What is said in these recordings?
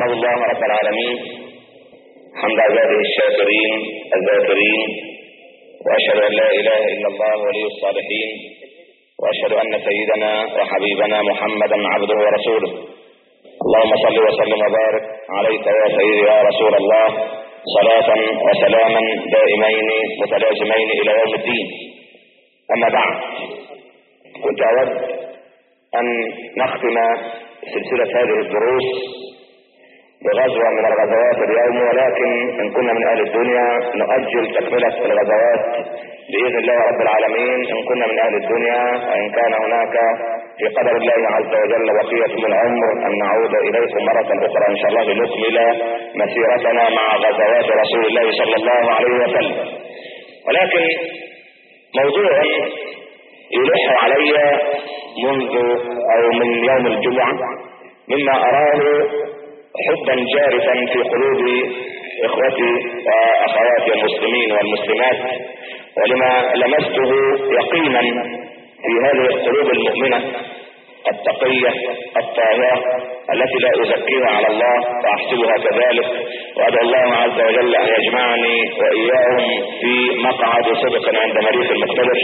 أحمد الله رب العالمين حمد عباده الشاكرين الذاكرين وأشهد أن لا إله إلا الله ولي الصالحين وأشهد أن سيدنا وحبيبنا محمدا عبده ورسوله اللهم صل وسلم وبارك عليك يا سيدي يا رسول الله صلاة وسلاما دائمين متلازمين إلى يوم الدين أما بعد كنت أود أن نختم سلسلة هذه الدروس بغزوة من الغزوات اليوم ولكن إن كنا من أهل الدنيا نؤجل تكملة الغزوات بإذن الله رب العالمين إن كنا من أهل الدنيا وإن كان هناك في قدر الله عز وجل بقية من العمر أن نعود إليكم مرة أخرى إن شاء الله لنكمل مسيرتنا مع غزوات رسول الله صلى الله عليه وسلم ولكن موضوع يلح علي منذ أو من يوم الجمعة مما أراه حبا جارفا في قلوب اخوتي واخواتي المسلمين والمسلمات ولما لمسته يقينا في هذه القلوب المؤمنة التقية الطاهرة التي لا أزكيها على الله وأحسبها كذلك وأدعو الله عز وجل أن يجمعني وإياهم في مقعد صدق عند مليك المقتدر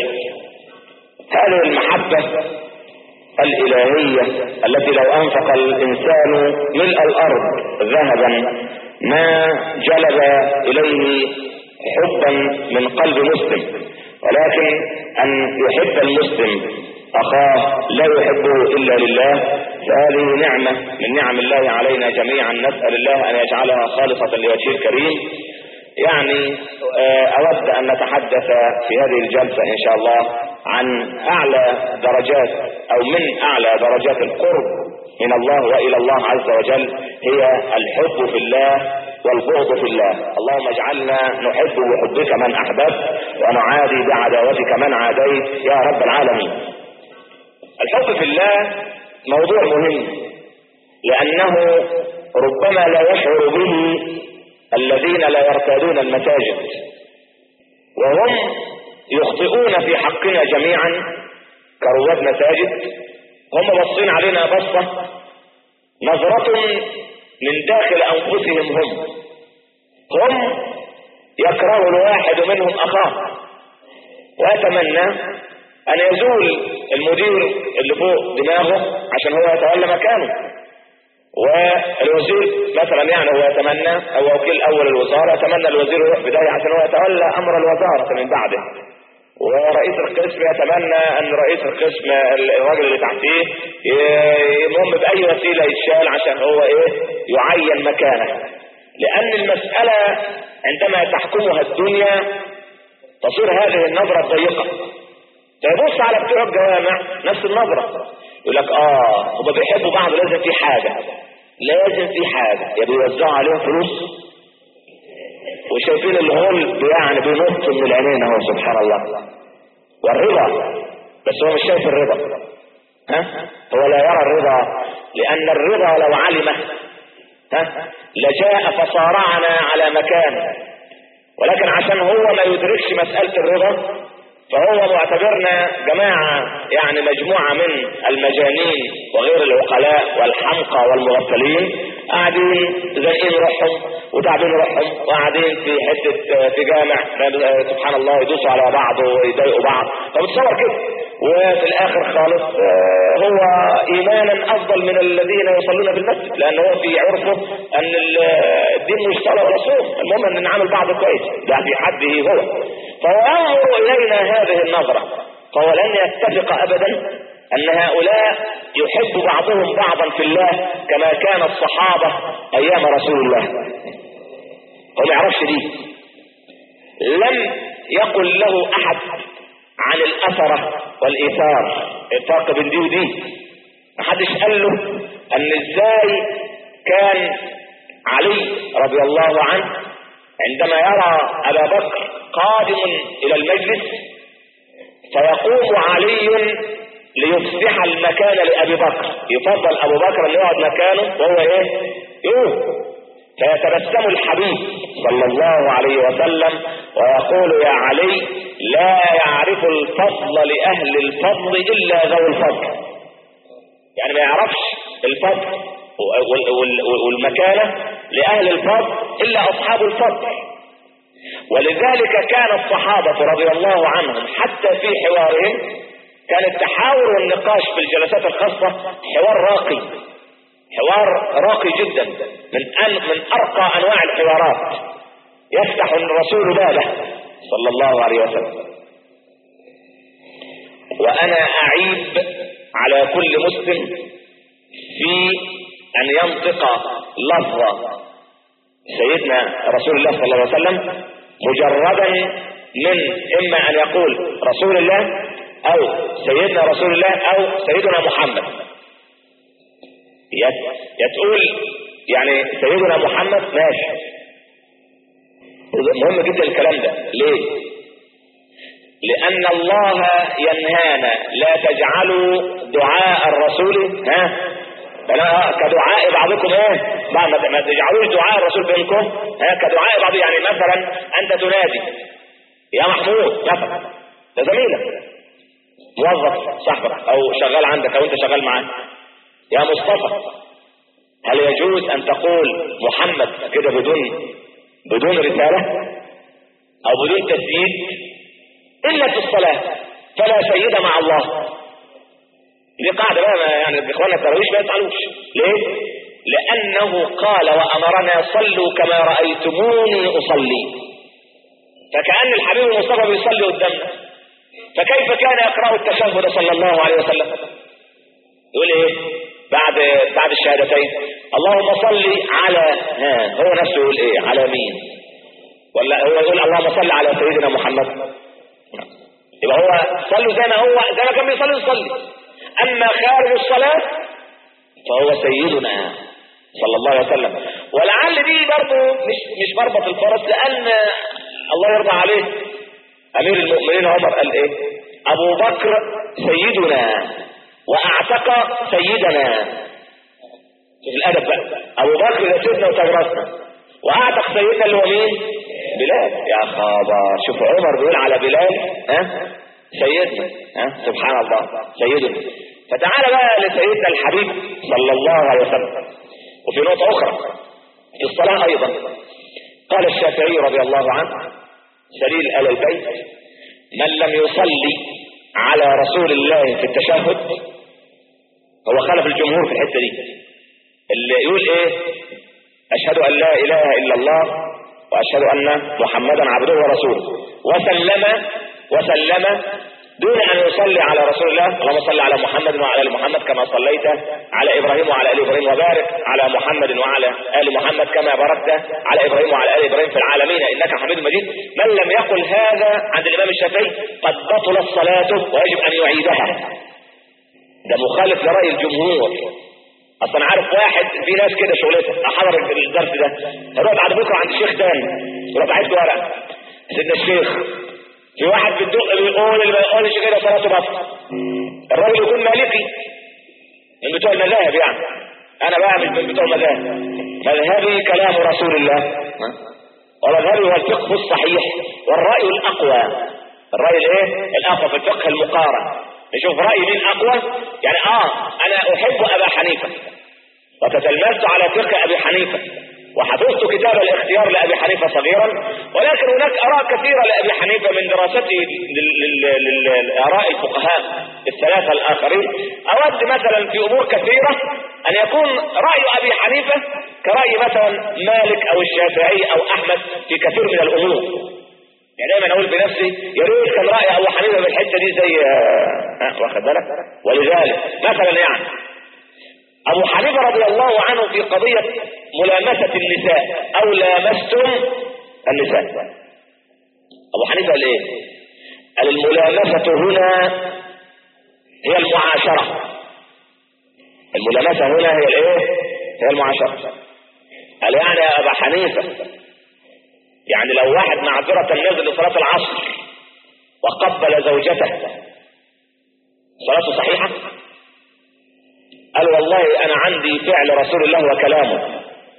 هذه المحبة الإلهية التي لو أنفق الإنسان ملء الأرض ذهبا ما جلب إليه حبا من قلب مسلم ولكن أن يحب المسلم أخاه لا يحبه إلا لله فهذه نعمة من نعم الله علينا جميعا نسأل الله أن يجعلها خالصة لوجهه الكريم يعني أود أن نتحدث في هذه الجلسة إن شاء الله عن أعلى درجات أو من أعلى درجات القرب من الله وإلى الله عز وجل هي الحب في الله والبغض في الله اللهم اجعلنا نحب بحبك من أحببت ونعادي بعداوتك من عاديت يا رب العالمين الحب في الله موضوع مهم لأنه ربما لا يشعر به الذين لا يرتادون المساجد وهم يخطئون في حقنا جميعا كرواد مساجد هم بصين علينا بصة نظرة من داخل أنفسهم هم هم يكره الواحد منهم أخاه ويتمنى أن يزول المدير اللي فوق دماغه عشان هو يتولى مكانه والوزير مثلا يعني هو يتمنى او وكيل اول الوزارة يتمنى الوزير يروح بداية عشان هو يتولى امر الوزارة من بعده ورئيس القسم يتمنى ان رئيس القسم الراجل اللي تحتيه المهم باي وسيلة يتشال عشان هو ايه يعين مكانه لان المسألة عندما تحكمها الدنيا تصير هذه النظرة الضيقة فيبص على بتوع الجوامع نفس النظرة يقول لك اه هما بيحبوا بعض لازم في حاجة لازم في حاجة يا بيوزعوا عليهم فلوس وشايفين الغل يعني بينط من العينين اهو سبحان الله والرضا بس هو مش شايف الرضا ها هو لا يرى الرضا لان الرضا لو علمه ها لجاء فصارعنا على مكان ولكن عشان هو ما يدركش مسألة الرضا فهو معتبرنا جماعة يعني مجموعة من المجانين وغير العقلاء والحمقى والمغفلين قاعدين زائقين روحهم وتعبين روحهم وقاعدين في حتة في جامع سبحان الله يدوسوا على بعض ويضايقوا بعض فبتصور كده وفي الاخر خالص هو ايمانا افضل من الذين يصلون في المسجد لان هو في عرفه ان الدين مش صلاه ولا صوم المهم ان نعامل بعض كويس ده في حده هو فهو ينظر الينا هذه النظره فهو لن يتفق ابدا ان هؤلاء يحب بعضهم بعضا في الله كما كان الصحابه ايام رسول الله هو ما يعرفش دي لم يقل له احد عن الاثره والايثار الفرق بين دي ودي محدش قال له ان ازاي كان علي رضي الله عنه عندما يرى ابا بكر قادم الى المجلس فيقوم علي ليفسح المكان لابي بكر يفضل ابو بكر ان يقعد مكانه وهو ايه يقوم فيتبسم الحبيب صلى الله عليه وسلم ويقول يا علي لا يعرف الفضل لأهل الفضل إلا ذو الفضل يعني ما يعرفش الفضل والمكانة لأهل الفضل إلا أصحاب الفضل ولذلك كان الصحابة رضي الله عنهم حتى في حوارهم كان التحاور والنقاش في الجلسات الخاصة حوار راقي حوار راقي جدا من أن من أرقى أنواع الحوارات يفتح الرسول بابه صلى الله عليه وسلم وأنا أعيب على كل مسلم في أن ينطق لفظ سيدنا رسول الله صلى الله عليه وسلم مجردا من إما أن يقول رسول الله أو سيدنا رسول الله أو سيدنا محمد يتقول يعني سيدنا محمد ماشي مهم جدا الكلام ده ليه لأن الله ينهانا لا تجعلوا دعاء الرسول ها كدعاء بعضكم ايه ما تجعلوش دعاء الرسول بينكم ها كدعاء بعض يعني مثلا انت تنادي يا محمود مثلا ده زميلك موظف صاحبك او شغال عندك او انت شغال معاه يا مصطفى هل يجوز ان تقول محمد كده بدون بدون رسالة او بدون تسييد الا في الصلاة فلا سيد مع الله دي قاعدة بقى يعني اخواننا التراويش ما يفعلوش ليه لانه قال وامرنا صلوا كما رأيتموني اصلي فكأن الحبيب المصطفى بيصلي قدامنا فكيف كان يقرأ التشهد صلى الله عليه وسلم يقول ايه بعد بعد الشهادتين اللهم صل على ها هو نفسه يقول ايه على مين ولا هو يقول اللهم صل على سيدنا محمد يبقى هو صلوا زي ما هو زي ما كان بيصلي يصلي اما خارج الصلاة فهو سيدنا صلى الله عليه وسلم ولعل دي برضه مش مش مربط الفرس لان الله يرضى عليه امير المؤمنين عمر قال ايه ابو بكر سيدنا واعتق سيدنا في الادب بقى ابو بكر ده سيدنا وتجرسنا واعتق سيدنا اللي هو مين بلال يا خبر شوف عمر بيقول على بلال ها سيدنا ها سبحان الله سيدنا فتعال بقى لسيدنا الحبيب صلى الله عليه وسلم وفي نقطة أخرى في الصلاة أيضا قال الشافعي رضي الله عنه سليل آل البيت من لم يصلي على رسول الله في التشهد هو خالف الجمهور في الحتة دي اللي يقول ايه اشهد ان لا اله الا الله واشهد ان محمدا عبده ورسوله وسلم وسلم دون ان يصلي على رسول الله اللهم صل على محمد وعلى ال محمد كما صليت على ابراهيم وعلى ال ابراهيم وبارك على محمد وعلى ال محمد كما باركت على ابراهيم وعلى ال ابراهيم في العالمين انك حميد مجيد من لم يقل هذا عند الامام الشافعي قد بطلت صلاته ويجب ان يعيدها ده مخالف لراي الجمهور اصلا عارف واحد في ناس كده شغلتها حضر الدرس ده هروح بعد بكره عند الشيخ تاني يروح بعت ورقه سيدنا الشيخ في واحد بالدق بيقول اللي ما يقولش كده صلاته بطل الراجل يكون مالكي من بتوع المذاهب يعني انا بقى مش من بتوع المذاهب مذهبي كلام رسول الله ومذهبي هو الفقه الصحيح والرأي الاقوى الرأي الايه الاقوى في الفقه المقارن نشوف رأي مين اقوى يعني اه انا احب ابا حنيفة وتتلمذت على فقه ابي حنيفة وحفظت كتاب الاختيار لأبي حنيفة صغيرا ولكن هناك آراء كثيرة لأبي حنيفة من دراسته لآراء الفقهاء الثلاثة الآخرين أود مثلا في أمور كثيرة أن يكون رأي أبي حنيفة كرأي مثلا مالك أو الشافعي أو أحمد في كثير من الأمور يعني دايما اقول بنفسي يا ريت كان راي ابو حنيفه في الحته دي زي ها واخد بالك ولذلك مثلا يعني ابو حنيفه رضي الله عنه في قضيه ملامسه النساء او لامستم النساء ابو حنيفه قال ايه قال الملامسه هنا هي المعاشره الملامسه هنا هي الايه هي المعاشره قال يعني يا ابا حنيفه يعني لو واحد معذرة نزل لصلاة العصر وقبل زوجته صلاته صحيحة قال والله انا عندي فعل رسول الله وكلامه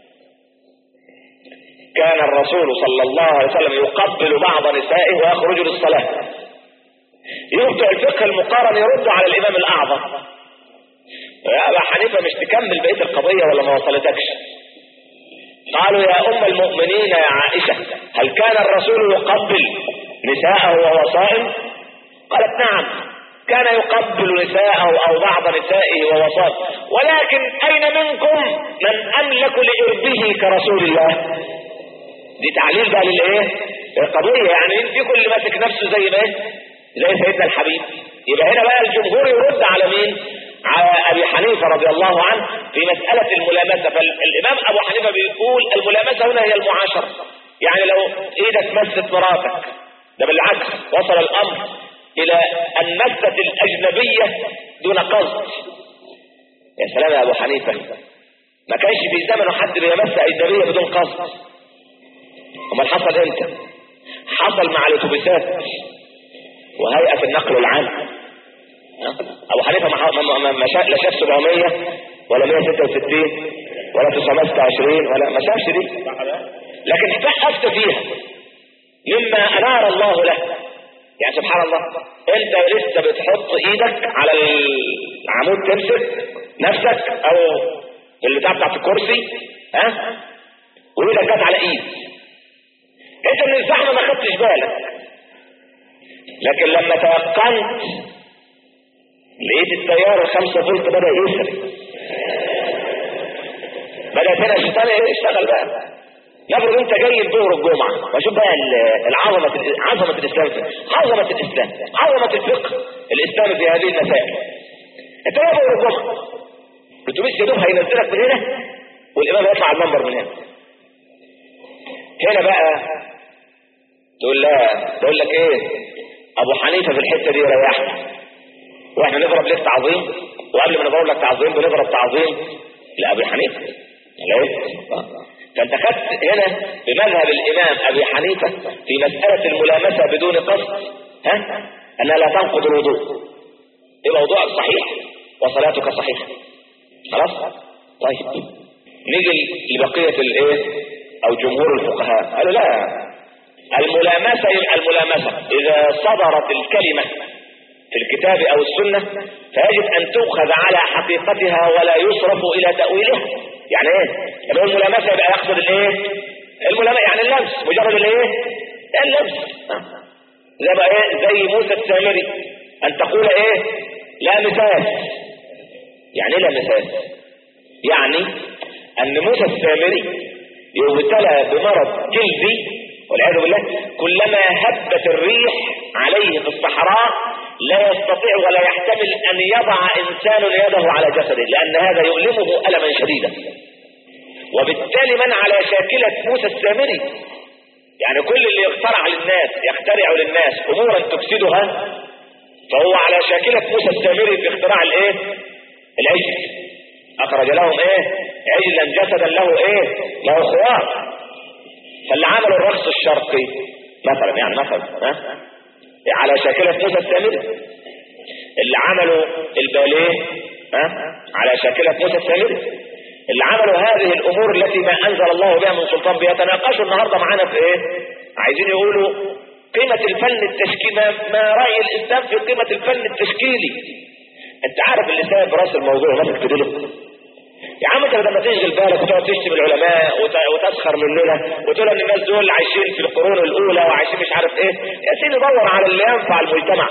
كان الرسول صلى الله عليه وسلم يقبل بعض نسائه ويخرج للصلاة يبدع الفقه المقارن يرد على الامام الاعظم يا ابا حنيفه مش تكمل بقيه القضيه ولا ما وصلتكش قالوا يا ام المؤمنين يا عائشه هل كان الرسول يقبل نساءه وهو صائم قالت نعم كان يقبل نساءه او بعض نسائه وهو صائم ولكن اين منكم من املك لاربه كرسول الله دي تعليل بقى للايه القضيه يعني انت كل ماسك نفسه زي ما إيه؟ زي سيدنا الحبيب يبقى هنا بقى الجمهور يرد على مين على ابي حنيفه رضي الله عنه في مساله الملامسه فالامام ابو حنيفه بيقول الملامسه هنا هي المعاشره يعني لو ايدك مست مراتك ده بالعكس وصل الامر الى ان مست الاجنبيه دون قصد يا سلام يا ابو حنيفه ما كانش في زمنه حد بيمس اجنبيه بدون قصد امال حصل امتى حصل مع الاتوبيسات وهيئه النقل العام ابو حنيفه ما ما ما ما شاف لا شاف 700 ولا 166 ولا 926 ولا ما شافش دي لكن افتى فيها مما انار الله له يعني سبحان الله انت لسه بتحط ايدك على العمود تمسك نفسك او اللي بتاعت الكرسي ها وايدك جت على ايد انت من الزحمه ما خدتش بالك لكن لما توقنت لقيت التيار الخمسة فولت بدأ يسري بدأت هنا الشيطان يشتغل بقى نفرض انت جاي الظهر الجمعة وشوف بقى العظمة عظمة الاسلام عظمة الاسلام عظمة الفقه الاسلامي في هذه المسائل انت جاي ظهر الجمعة الاتوبيس يا دوب هينزلك من هنا والامام يطلع على المنبر من هنا هنا بقى تقول لا تقول لك ايه ابو حنيفه في الحته دي ريحنا واحنا نضرب لك تعظيم وقبل ما نضرب لك تعظيم بنضرب تعظيم لابي حنيفه ليه فانت خدت هنا بمذهب الامام ابي حنيفه في مساله الملامسه بدون قصد ها انها لا تنقض الوضوء يبقى وضوءك صحيح وصلاتك صحيحه خلاص طيب نيجي لبقيه الايه او جمهور الفقهاء قالوا لا الملامسه يبقى الملامسه اذا صدرت الكلمه في الكتاب او السنة فيجب ان تؤخذ على حقيقتها ولا يصرف الى تأويلها يعني ايه يعني الملامسة يبقى يقصد الايه الملامسة يعني اللمس مجرد الايه اللمس زي بقى ايه زي موسى السامري ان تقول ايه لا مساس يعني ايه لا مساس يعني ان موسى السامري يبتلى بمرض جلدي والعياذ بالله كلما هبت الريح عليه في الصحراء لا يستطيع ولا يحتمل ان يضع انسان يده على جسده لان هذا يؤلمه الما شديدا وبالتالي من على شاكلة موسى السامري يعني كل اللي يخترع للناس يخترع للناس امورا تفسدها فهو على شاكلة موسى السامري في اختراع الايه العجل اخرج لهم ايه عجلا جسدا له ايه له خوار فاللي عملوا الرقص الشرقي مثلا يعني مثلا ها على شاكلة موسى السامري اللي عملوا الباليه ها على شاكلة موسى السامري اللي عملوا هذه الامور التي ما انزل الله بها من سلطان بيتناقشوا النهارده معانا في ايه عايزين يقولوا قيمة الفن التشكيلي ما, ما رأي الإسلام في قيمة الفن التشكيلي أنت عارف اللي سايب راس الموضوع ماسك في ديله يا عم انت لما تشغل بالك وتقعد تشتم العلماء وتسخر مننا وتقول ان الناس دول عايشين في القرون الاولى وعايشين مش عارف ايه يا سيدي دور على اللي ينفع المجتمع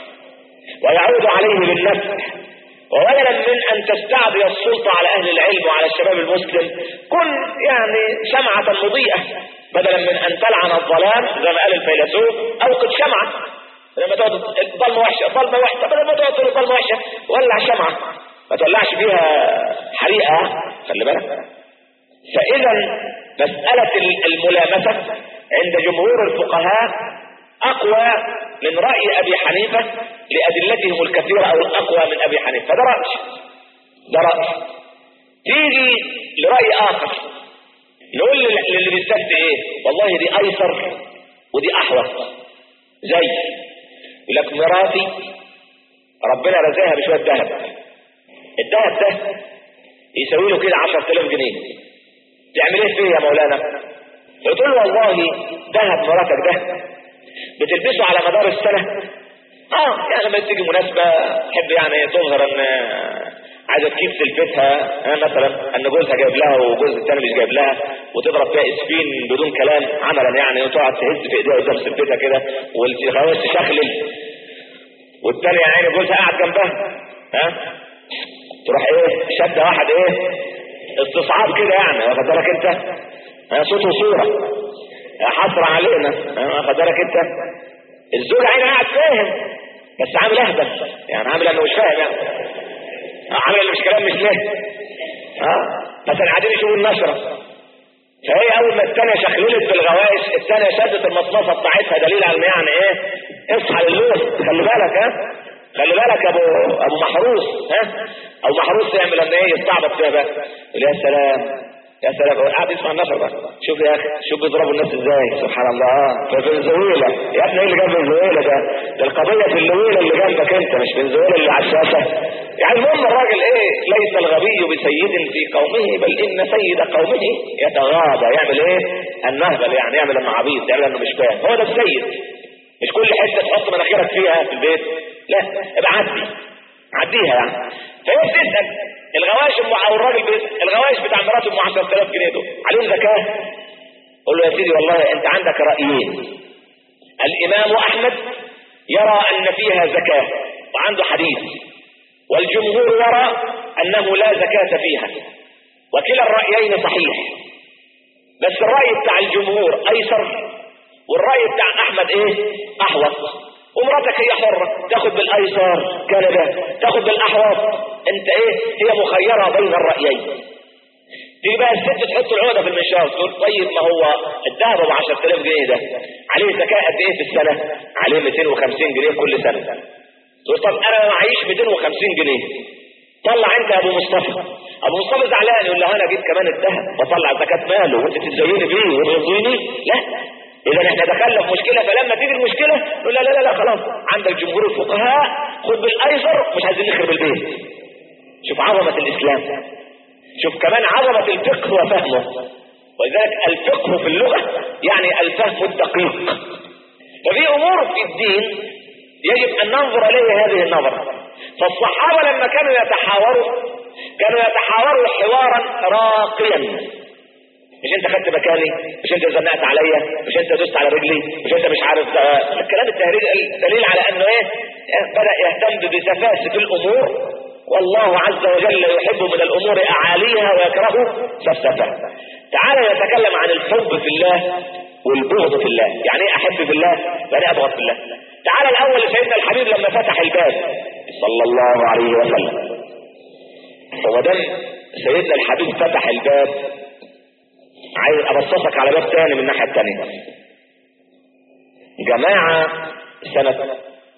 ويعود عليه بالنفع وبدلا من ان تستعدي السلطة على اهل العلم وعلى الشباب المسلم كن يعني شمعة مضيئة بدلا من ان تلعن الظلام زي ما قال الفيلسوف اوقد شمعة لما تقعد الظلمة وحشة الظلمة وحشة بدل ما تقعد تقول الظلمة وحشة ولع شمعة ما تولعش فيها حريقة خلي بالك فإذا مسألة الملامسة عند جمهور الفقهاء أقوى من رأي أبي حنيفة لأدلتهم الكثيرة أو الأقوى من أبي حنيفة فده رأي ده رأي تيجي لرأي آخر نقول للي بيستفتي إيه والله دي أيسر ودي أحوط زي يقول لك مراتي ربنا رزاها بشوية ذهب الذهب ده يساوي له كده 10000 جنيه تعمل ايه فيه يا مولانا قلت له والله ذهب مراتك ده بتلبسه على مدار السنة اه يعني لما تيجي مناسبة تحب يعني تظهر ان عايزه تجيب سلفتها ها مثلا ان جوزها جايب لها وجوز الثاني مش جايب لها وتضرب فيها اسفين بدون كلام عملا يعني وتقعد تهز في ايديها قدام سلفتها كده والخلاص تشخلل والثانيه يا عيني جوزها قاعد جنبها ها تروح ايه شده واحد ايه استصعاب كده يعني واخد بالك انت ها صوت وصوره حصر علينا ها واخد بالك انت الزوج عيني قاعد فاهم بس عامل اهبل يعني عامل انه مش فاهم يعني عامل اللي مش كلام مش ليه اه مثلا قاعدين يشوفوا النشره فهي اول ما الثانيه شخللت بالغوايش الثانيه شدت المصمصه بتاعتها دليل على يعني ايه اصحى للون خلي بالك ها خلي بالك يا ابو ابو محروس ها او محروس يعمل لما ايه يستعبط فيها بقى يقول يا سلام يا سلام هو قاعد يسمع النشر بقى شوف يا اخي شوف بيضربوا الناس ازاي سبحان الله في فنزويلا يا ابني ايه اللي جاب فنزويلا ده ده القضيه في اللويله اللي جنبك انت مش فنزويلا اللي على الشاشه يعني المهم الراجل ايه ليس الغبي بسيد في قومه بل ان سيد قومه يتغاضى يعمل ايه النهبل يعني يعمل انه عبيط يعمل انه مش فاهم هو ده السيد مش كل حته تحط مناخيرك فيها في البيت لا ابقى عدي عديها يعني فهي بتسال الغوايش ام او الراجل بيسال الغوايش بتاع مراته ام 10000 جنيه دول عليهم زكاه قول له يا سيدي والله انت عندك رايين الامام احمد يرى ان فيها زكاه وعنده حديث والجمهور يرى انه لا زكاه فيها وكلا الرايين صحيح بس الراي بتاع الجمهور ايسر والراي بتاع احمد ايه احوط ومراتك هي حرة تاخد بالايسر كندا تاخد بالاحوط انت ايه هي مخيرة بين الرأيين تيجي بقى الست تحط العقدة في المنشار تقول طيب ما هو الذهب ابو 10000 جنيه ده عليه زكاة قد ايه في السنة عليه 250 جنيه كل سنة تقول طب انا ما معيش 250 جنيه طلع انت يا ابو مصطفى ابو مصطفى زعلان يقول له انا جيت كمان الذهب بطلع زكاة ماله وانت تتزيني بيه وترضيني لا اذا احنا دخلنا في مشكلة فلما تيجي المشكلة نقول لا لا لا, لا خلاص عندك جمهور الفقهاء خد بالايسر مش عايزين نخرب البيت شوف عظمة الاسلام شوف كمان عظمة الفقه وفهمه ولذلك الفقه في اللغة يعني الفهم الدقيق ففي امور في الدين يجب ان ننظر اليه هذه النظرة فالصحابة لما كانوا يتحاوروا كانوا يتحاوروا حوارا راقيا مش انت خدت مكاني مش انت زنقت عليا مش انت دوست على رجلي مش انت مش عارف ده الكلام التهريج دليل على انه ايه بدأ يهتم بسفاسف الامور والله عز وجل يحب من الامور اعاليها ويكره سفسفها تعالى نتكلم عن الحب في الله والبغض في الله يعني ايه احب في الله يعني ابغض في الله تعالى الاول لسيدنا الحبيب لما فتح الباب صلى الله عليه وسلم هو ده سيدنا الحبيب فتح الباب عايز ابصصك على باب تاني من الناحيه التانيه جماعه سنه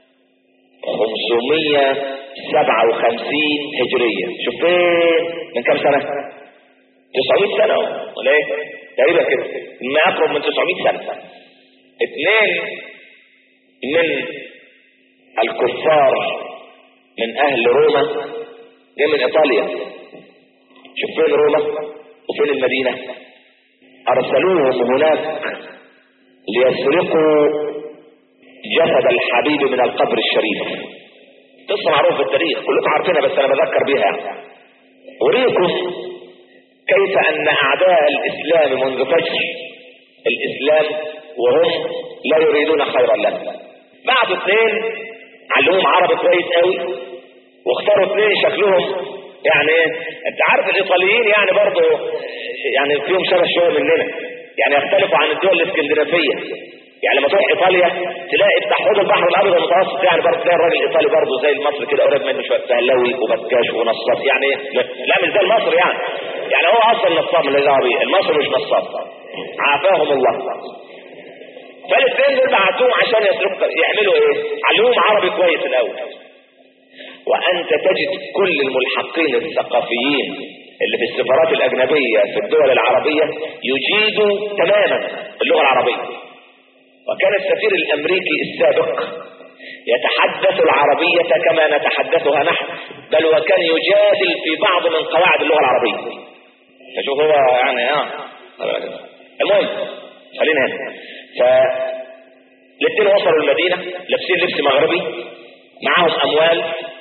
557 هجريه شوف فين من كام سنه 900 سنه ولا ايه تقريبا كده ما اقرب من 900 سنه اثنين من الكفار من اهل روما جاي من ايطاليا شوف فين روما وفين المدينه ارسلوهم هناك ليسرقوا جسد الحبيب من القبر الشريف قصه معروفه في التاريخ كلكم عارفينها بس انا بذكر بها اريكم كيف ان اعداء الاسلام منذ فجر الاسلام وهم لا يريدون خيرا لنا بعد اثنين علموهم عربي كويس قوي واختاروا اثنين شكلهم يعني ايه انت عارف الايطاليين يعني برضه يعني فيهم شبه شويه مننا يعني يختلفوا عن الدول الاسكندنافيه يعني لما تروح ايطاليا تلاقي بتاع حوض البحر الابيض المتوسط يعني برضه تلاقي الراجل الايطالي برضه زي المصري كده قريب منه شويه سهلاوي وبكاش ونصاب يعني لا مش زي المصري يعني يعني هو اصلا نصاب اللي دعوه بيه المصري مش نصاب عافاهم الله فالاثنين دول بعتوهم عشان يسرقوا يعملوا ايه؟ علموهم عربي كويس الاول وانت تجد كل الملحقين الثقافيين اللي في السفارات الاجنبيه في الدول العربيه يجيدوا تماما اللغه العربيه وكان السفير الامريكي السابق يتحدث العربية كما نتحدثها نحن بل وكان يجادل في بعض من قواعد اللغة العربية فشوف هو يعني اه المهم خلينا هنا ف الاثنين وصلوا المدينة لابسين لبس مغربي معاهم اموال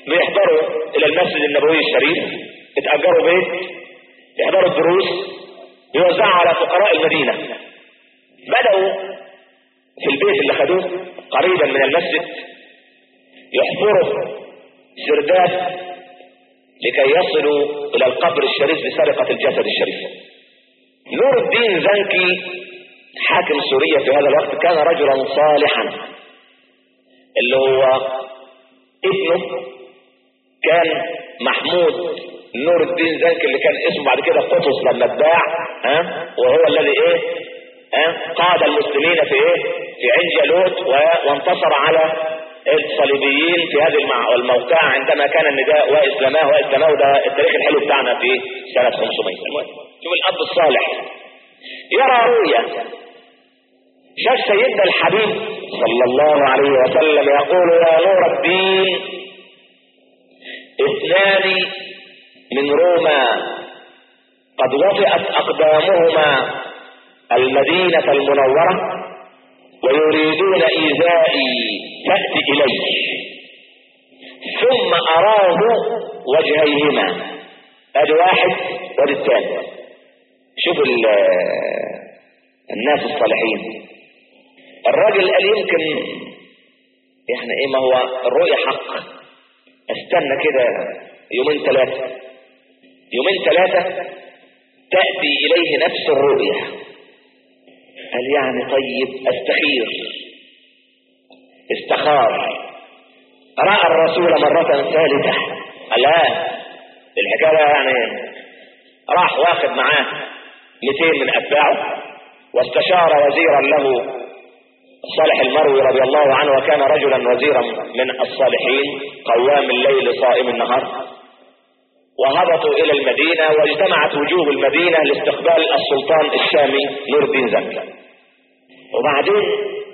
بيحضروا الى المسجد النبوي الشريف اتأجروا بيت يحضروا الدروس يوزعوا على فقراء المدينة بدأوا في البيت اللي خدوه قريبا من المسجد يحفروا سرداب لكي يصلوا الى القبر الشريف بسرقة الجسد الشريف نور الدين زنكي حاكم سوريا في هذا الوقت كان رجلا صالحا اللي هو ابنه كان محمود نور الدين زنكي اللي كان اسمه بعد كده قطز لما اتباع ها وهو الذي ايه ها قاد المسلمين في ايه في عين جالوت وانتصر على الصليبيين في هذه الموقعة عندما كان النداء واسلاماه واسلاماه ده التاريخ الحلو بتاعنا في سنة 500 المهم شوف الاب الصالح يرى رؤيا شاف سيدنا الحبيب صلى الله عليه وسلم يقول يا نور الدين اثنان من روما قد وطئت اقدامهما المدينة المنورة ويريدون ايذائي تأتي اليه ثم اراه وجهيهما ادي واحد وادي الثاني شوف الناس الصالحين الراجل قال يمكن يعني ايه ما هو الرؤية حق استنى كده يومين ثلاثة يومين ثلاثة تأتي إليه نفس الرؤية قال يعني طيب استخير استخار رأى الرسول مرة ثالثة قال لا الحكاية يعني راح واخد معاه 200 من أتباعه واستشار وزيرا له صالح المروي رضي الله عنه وكان رجلا وزيرا من الصالحين قوام الليل صائم النهار وهبطوا الى المدينة واجتمعت وجوه المدينة لاستقبال السلطان الشامي نور الدين زنكي وبعدين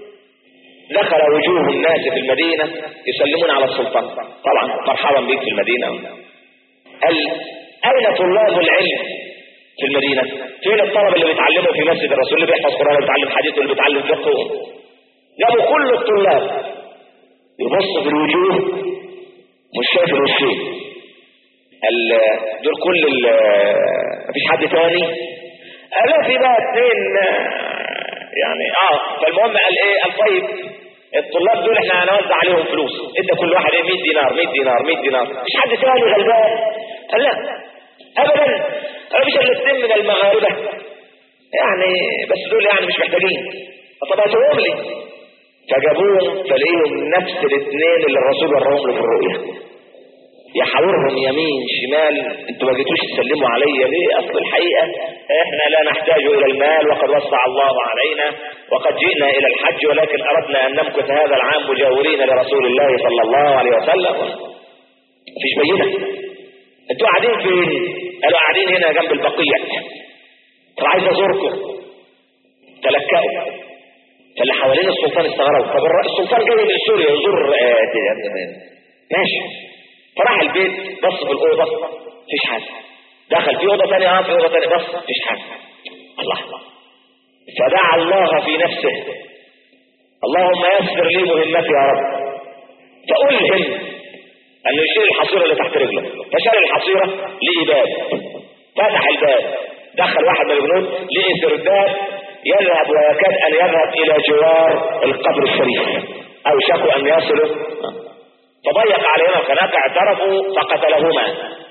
دخل وجوه الناس في المدينة يسلمون على السلطان طبعا مرحبا بك في المدينة قال اين طلاب العلم في المدينة فين الطلبة اللي بيتعلموا في مسجد الرسول اللي بيحفظ قرآن اللي بيتعلم حديث واللي بيتعلم فقه جابوا كل الطلاب يبص في الوجوه مش شايف الوشين قال دول كل مفيش حد تاني قال في بقى اتنين يعني اه فالمهم قال ايه قال طيب الطلاب دول احنا هنوزع عليهم فلوس ادى كل واحد ايه 100 دينار 100 دينار 100 دينار مفيش حد تاني غلبان قال لا ابدا مفيش الا اتنين من المغاربه يعني بس دول يعني مش محتاجين طب هاتوهم لي فجابوهم فلاقيهم نفس الاثنين اللي الرسول وراهم له في الرؤيا يحاورهم يمين شمال انتوا ما جيتوش تسلموا عليا ليه اصل الحقيقه احنا لا نحتاج الى المال وقد وسع الله علينا وقد جئنا الى الحج ولكن اردنا ان نمكث هذا العام مجاورين لرسول الله صلى الله عليه وسلم مفيش بينه انتوا قاعدين فين قالوا قاعدين هنا جنب البقيع طب عايز ازوركم تلكأوا فاللي حوالين السلطان استغربوا طب السلطان جاي من سوريا يزور ماشي فراح البيت بص في الاوضه مفيش حاجه دخل في اوضه ثانيه اه في اوضه ثانيه بص مفيش حاجه الله فدعا الله في نفسه اللهم يسر لي مهمتي يا رب فألهم انه يشيل الحصيره اللي تحت رجله فشال الحصيره لقي باب فتح الباب دخل واحد من الجنود لقي سرداب يذهب ويكاد ان يذهب الى جوار القبر الشريف او شكوا ان يصلوا فضيق عليهما فناك اعترفوا فقتلهما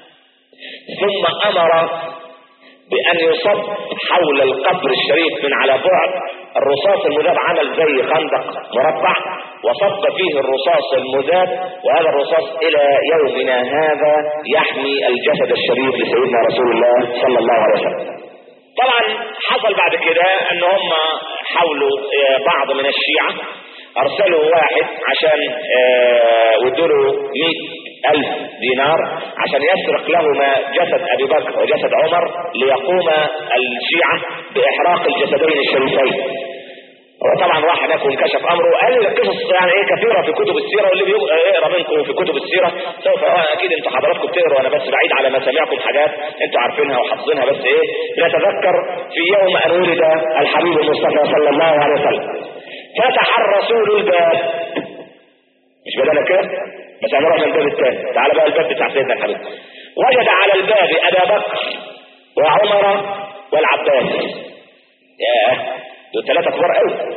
ثم امر بان يصب حول القبر الشريف من على بعد الرصاص المذاب عمل زي خندق مربع وصب فيه الرصاص المذاب وهذا الرصاص الى يومنا هذا يحمي الجسد الشريف لسيدنا رسول الله صلى الله عليه وسلم طبعا حصل بعد كده ان هم حاولوا بعض من الشيعة ارسلوا واحد عشان ودوا مئة الف دينار عشان يسرق لهما جسد ابي بكر وجسد عمر ليقوم الشيعة باحراق الجسدين الشريفين هو طبعا راح هناك وانكشف امره قال لي القصص يعني ايه كثيره في كتب السيره واللي بيقرا منكم في كتب السيره سوف اكيد انتوا حضراتكم بتقروا انا بس بعيد على مسامعكم حاجات انتوا عارفينها وحافظينها بس ايه نتذكر في يوم ان ولد الحبيب المصطفى صلى الله عليه وسلم فتح الرسول الباب مش بدل كده بس هنروح من الباب الثاني تعال بقى الباب بتاع سيدنا الحبيب وجد على الباب ابا بكر وعمر والعباس ياه دول ثلاثه كبار قوي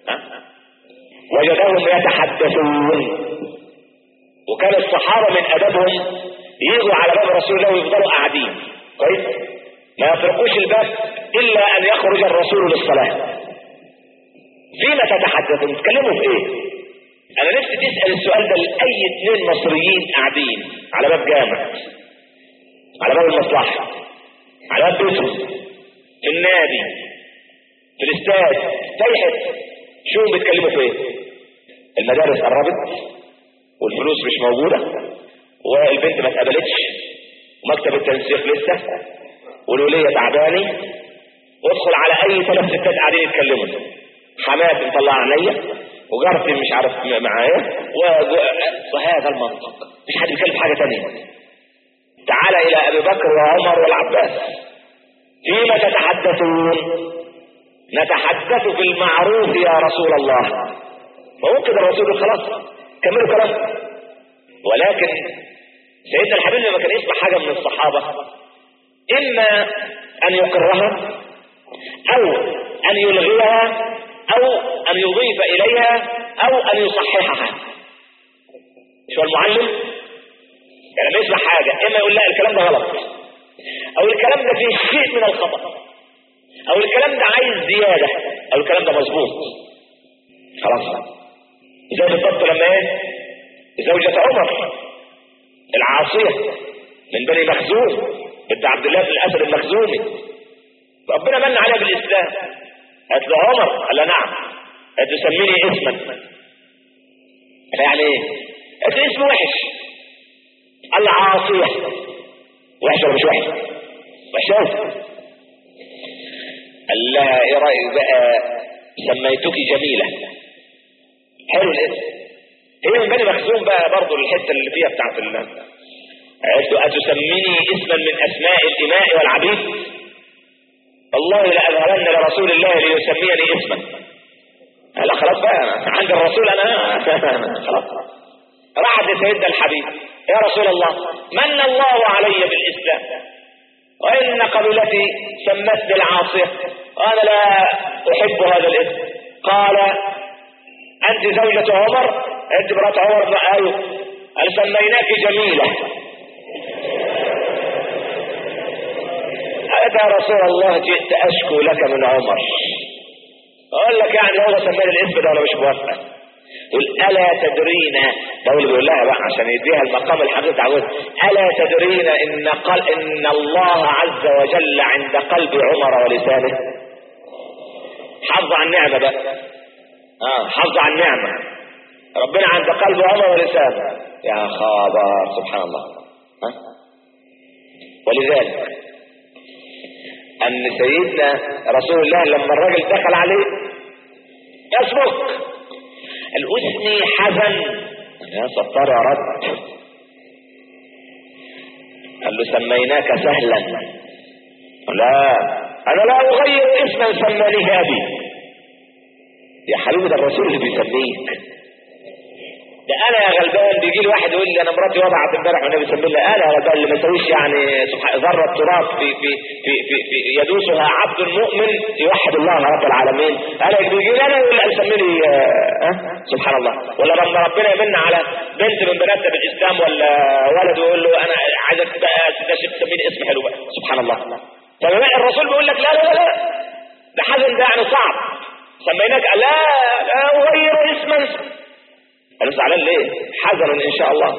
وجدهم يتحدثون وكان الصحابه من ادبهم يجوا على باب رسول الله ويفضلوا قاعدين كويس ما يطرقوش الباب الا ان يخرج الرسول للصلاه فيما تتحدثون تتكلموا في ايه انا نفسي تسال السؤال ده لاي اثنين مصريين قاعدين على باب جامع على باب المصلحه على باب بيتهم في النادي في الاستاد في اي حته شو بيتكلموا في ايه المدارس قربت والفلوس مش موجوده والبنت ما اتقبلتش ومكتب التنسيق لسه والوليه تعباني وادخل على اي ثلاث ستات قاعدين يتكلموا حماتي مطلع عينيا وجارتي مش عارف معايا وهذا المنطق مش حد بيتكلم في حاجه ثانيه تعال الى ابي بكر وعمر والعباس فيما تتحدثون نتحدث في المعروف يا رسول الله فممكن الرسول خلاص كملوا كلام ولكن سيدنا الحبيب لما كان يسمع حاجه من الصحابه اما ان يقرها او ان يلغيها او ان يضيف اليها او ان يصححها شو المعلم يعني لما يسمع حاجة اما يقول لا الكلام ده غلط او الكلام ده فيه شيء من الخطأ او الكلام ده عايز زيادة او الكلام ده مظبوط خلاص زي بالضبط لما ايه زوجة عمر العاصية من بني مخزوم بنت عبد الله بن الاسد المخزومي ربنا من عليها بالاسلام قالت له عمر قال لها نعم قالت له سميني اسما يعني ايه قالت له اسم وحش العاصية وحش ولا مش وحش وحش قال لها ايه رأيك بقى سميتك جميلة حلو الاسم هي من بني مخزوم بقى برضه الحتة اللي فيها بتاعت الله قالت له أتسميني اسما من أسماء الإماء والعبيد والله لأذهبن لرسول الله ليسميني اسما لا خلاص بقى عند الرسول أنا خلاص راحت لسيدنا الحبيب يا رسول الله من الله علي بالإسلام وإن قبيلتي سمتني العاصية وأنا لا أحب هذا الاسم قال أنت زوجة عمر أنت مرات عمر بن أيوب قال سميناك جميلة قالت يا رسول الله جئت أشكو لك من عمر أقول لك يعني هو سماني الاسم ده ولا مش موافق يقول ألا تدرين ده اللي بيقول لها بقى عشان يديها المقام الحقيقي تعود ألا تدرين إن قل إن الله عز وجل عند قلب عمر ولسانه حافظ على النعمة بقى اه حافظ على النعمة ربنا عند قلب عمر ولسانه يا خبر سبحان الله ها ولذلك ان سيدنا رسول الله لما الراجل دخل عليه يسبق الاسمي حزن يا ستار يا رب قال له سميناك سهلا لا انا لا اغير اسما سمانيه ابي يا حبيبي ده الرسول اللي بيسميك ده انا يا غلبان بيجي لي واحد يقول لي انا مراتي وضعت امبارح والنبي يسمي لي انا يا غلبان اللي ما يسويش يعني ذره تراب في في في في, في يدوسها عبد مؤمن يوحد الله رب العالمين انا بيجي لي انا يقول لي سمي لي أه؟ سبحان الله ولا لما ربنا يمن على بنت من بناتنا بالاسلام ولا ولد ويقول له انا عايزك بقى تسميني اسم حلو بقى سبحان الله طب الرسول بيقول لك لا لا لا, لا. ده حزن ده يعني صعب سميناك لا لا اغير اسما انا زعلان ليه حذرا ان شاء الله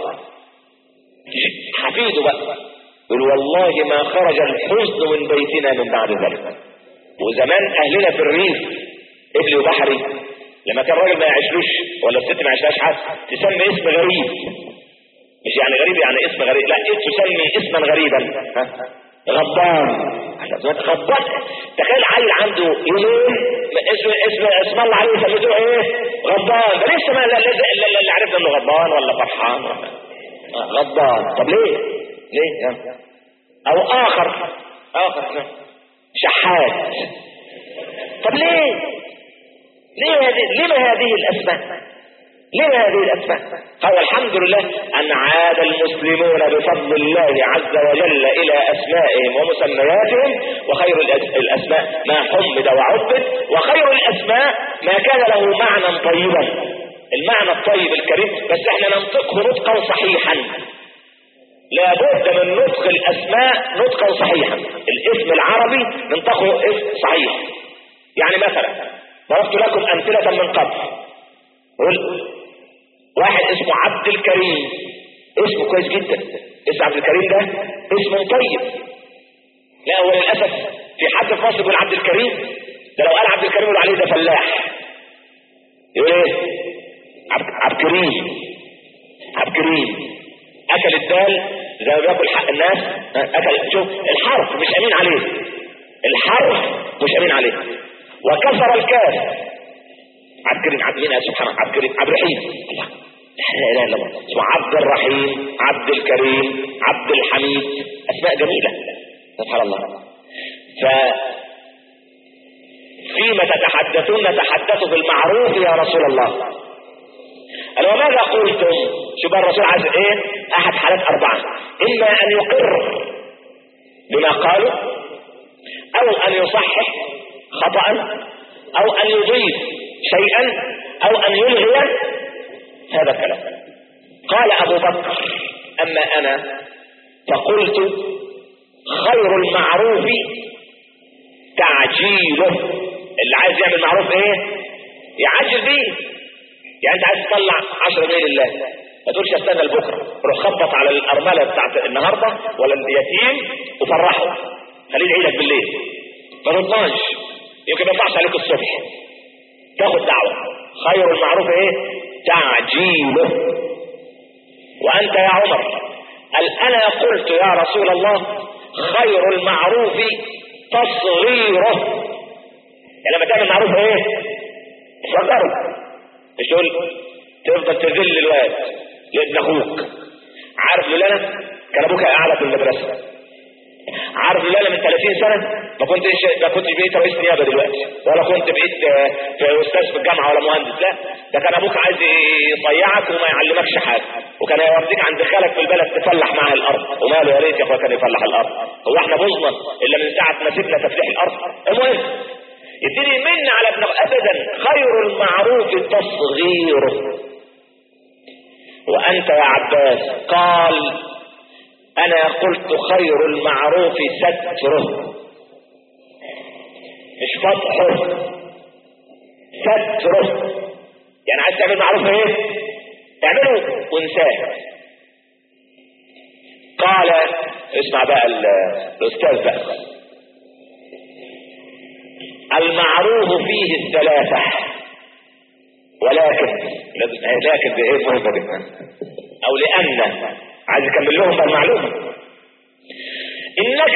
حفيده بقى يقول والله ما خرج الحزن من بيتنا من بعد ذلك وزمان اهلنا في الريف ابلي وبحري لما كان راجل ما يعيشلوش ولا الست ما يعيشلاش حد تسمي اسم غريب مش يعني غريب يعني اسم غريب لا إيه تسمي اسما غريبا ها غضبان غضبان تخيل عيل عنده يومين اسم اسم اسم الله عليه سميته ايه غضبان ده لسه ما اللي عرفنا انه غضبان ولا فرحان ولا غضبان طب ليه ليه او اخر اخر شحات طب ليه ليه هذه لما هذه الاسماء لما هذه الأسماء قال الحمد لله أن عاد المسلمون بفضل الله عز وجل إلى أسمائهم ومسمياتهم وخير الأسماء ما حمد وعبد وخير الأسماء ما كان له معنى طيبا المعنى الطيب الكريم بس احنا ننطقه نطقا صحيحا لابد من نطق الأسماء نطقا صحيحا الاسم العربي ننطقه اسم صحيح يعني مثلا ضربت لكم أمثلة من قبل واحد اسمه عبد الكريم اسمه كويس جدا اسم عبد الكريم ده اسم طيب لا هو للأسف في حد في مصر يقول عبد الكريم ده لو قال عبد الكريم يقول عليه ده فلاح يقول ايه عبد, عبد كريم عبد كريم اكل الدال زي ما بياكل حق الناس اكل شوف الحرف مش امين عليه الحرف مش امين عليه وكسر الكاف عبد الكريم عبد مين سبحان الله عبد الكريم عبد الرحيم الله لا اله الا الله اسمه عبد الرحيم عبد الكريم عبد الحميد اسماء جميله سبحان الله ف فيما تتحدثون نتحدث بالمعروف يا رسول الله قال وماذا قلتم شوف الرسول عايز ايه احد حالات اربعه اما ان يقر بما قالوا او ان يصحح خطأ او ان يضيف شيئا او ان يلغي هذا الكلام قال ابو بكر اما انا فقلت خير المعروف تعجيله اللي عايز يعمل معروف ايه يعجل بيه يعني انت عايز تطلع 10 جنيه لله ما تقولش استنى لبكره روح خبط على الارمله بتاعت النهارده ولا اليتيم وفرحه خليه يدعي لك بالليل ما تطلعش يمكن ما يطلعش عليك الصبح تاخد دعوه خير المعروف ايه تعجيله وانت يا عمر قال انا قلت يا رسول الله خير المعروف تصغيره يعني لما تعمل معروف ايه صغره مش تقول تفضل تذل الواد لابن اخوك عارف لولا كان ابوك اعلى في المدرسه عارف لولا من 30 سنه ما كنتش ما كنتش بقيت رئيس نيابه دلوقتي ولا كنت بقيت في استاذ في الجامعه ولا مهندس لا ده كان ابوك عايز يصيعك وما يعلمكش حاجه وكان يوديك عند خالك في البلد تفلح معاه الارض وماله يا ريت يا اخويا كان يفلح الارض هو احنا بوظنا الا من ساعه ما سيبنا تفليح الارض المهم يبتدي من على ابن ابدا خير المعروف تصغيره وانت يا عباس قال انا قلت خير المعروف ستره مش فتحه ستره يعني عايز تعمل معروف ايه تعمله وانساه قال اسمع بقى الاستاذ بقى المعروف فيه الثلاثة ولكن لكن ده ايه مهمة جدا او لان عايز اكمل لهم المعلومة انك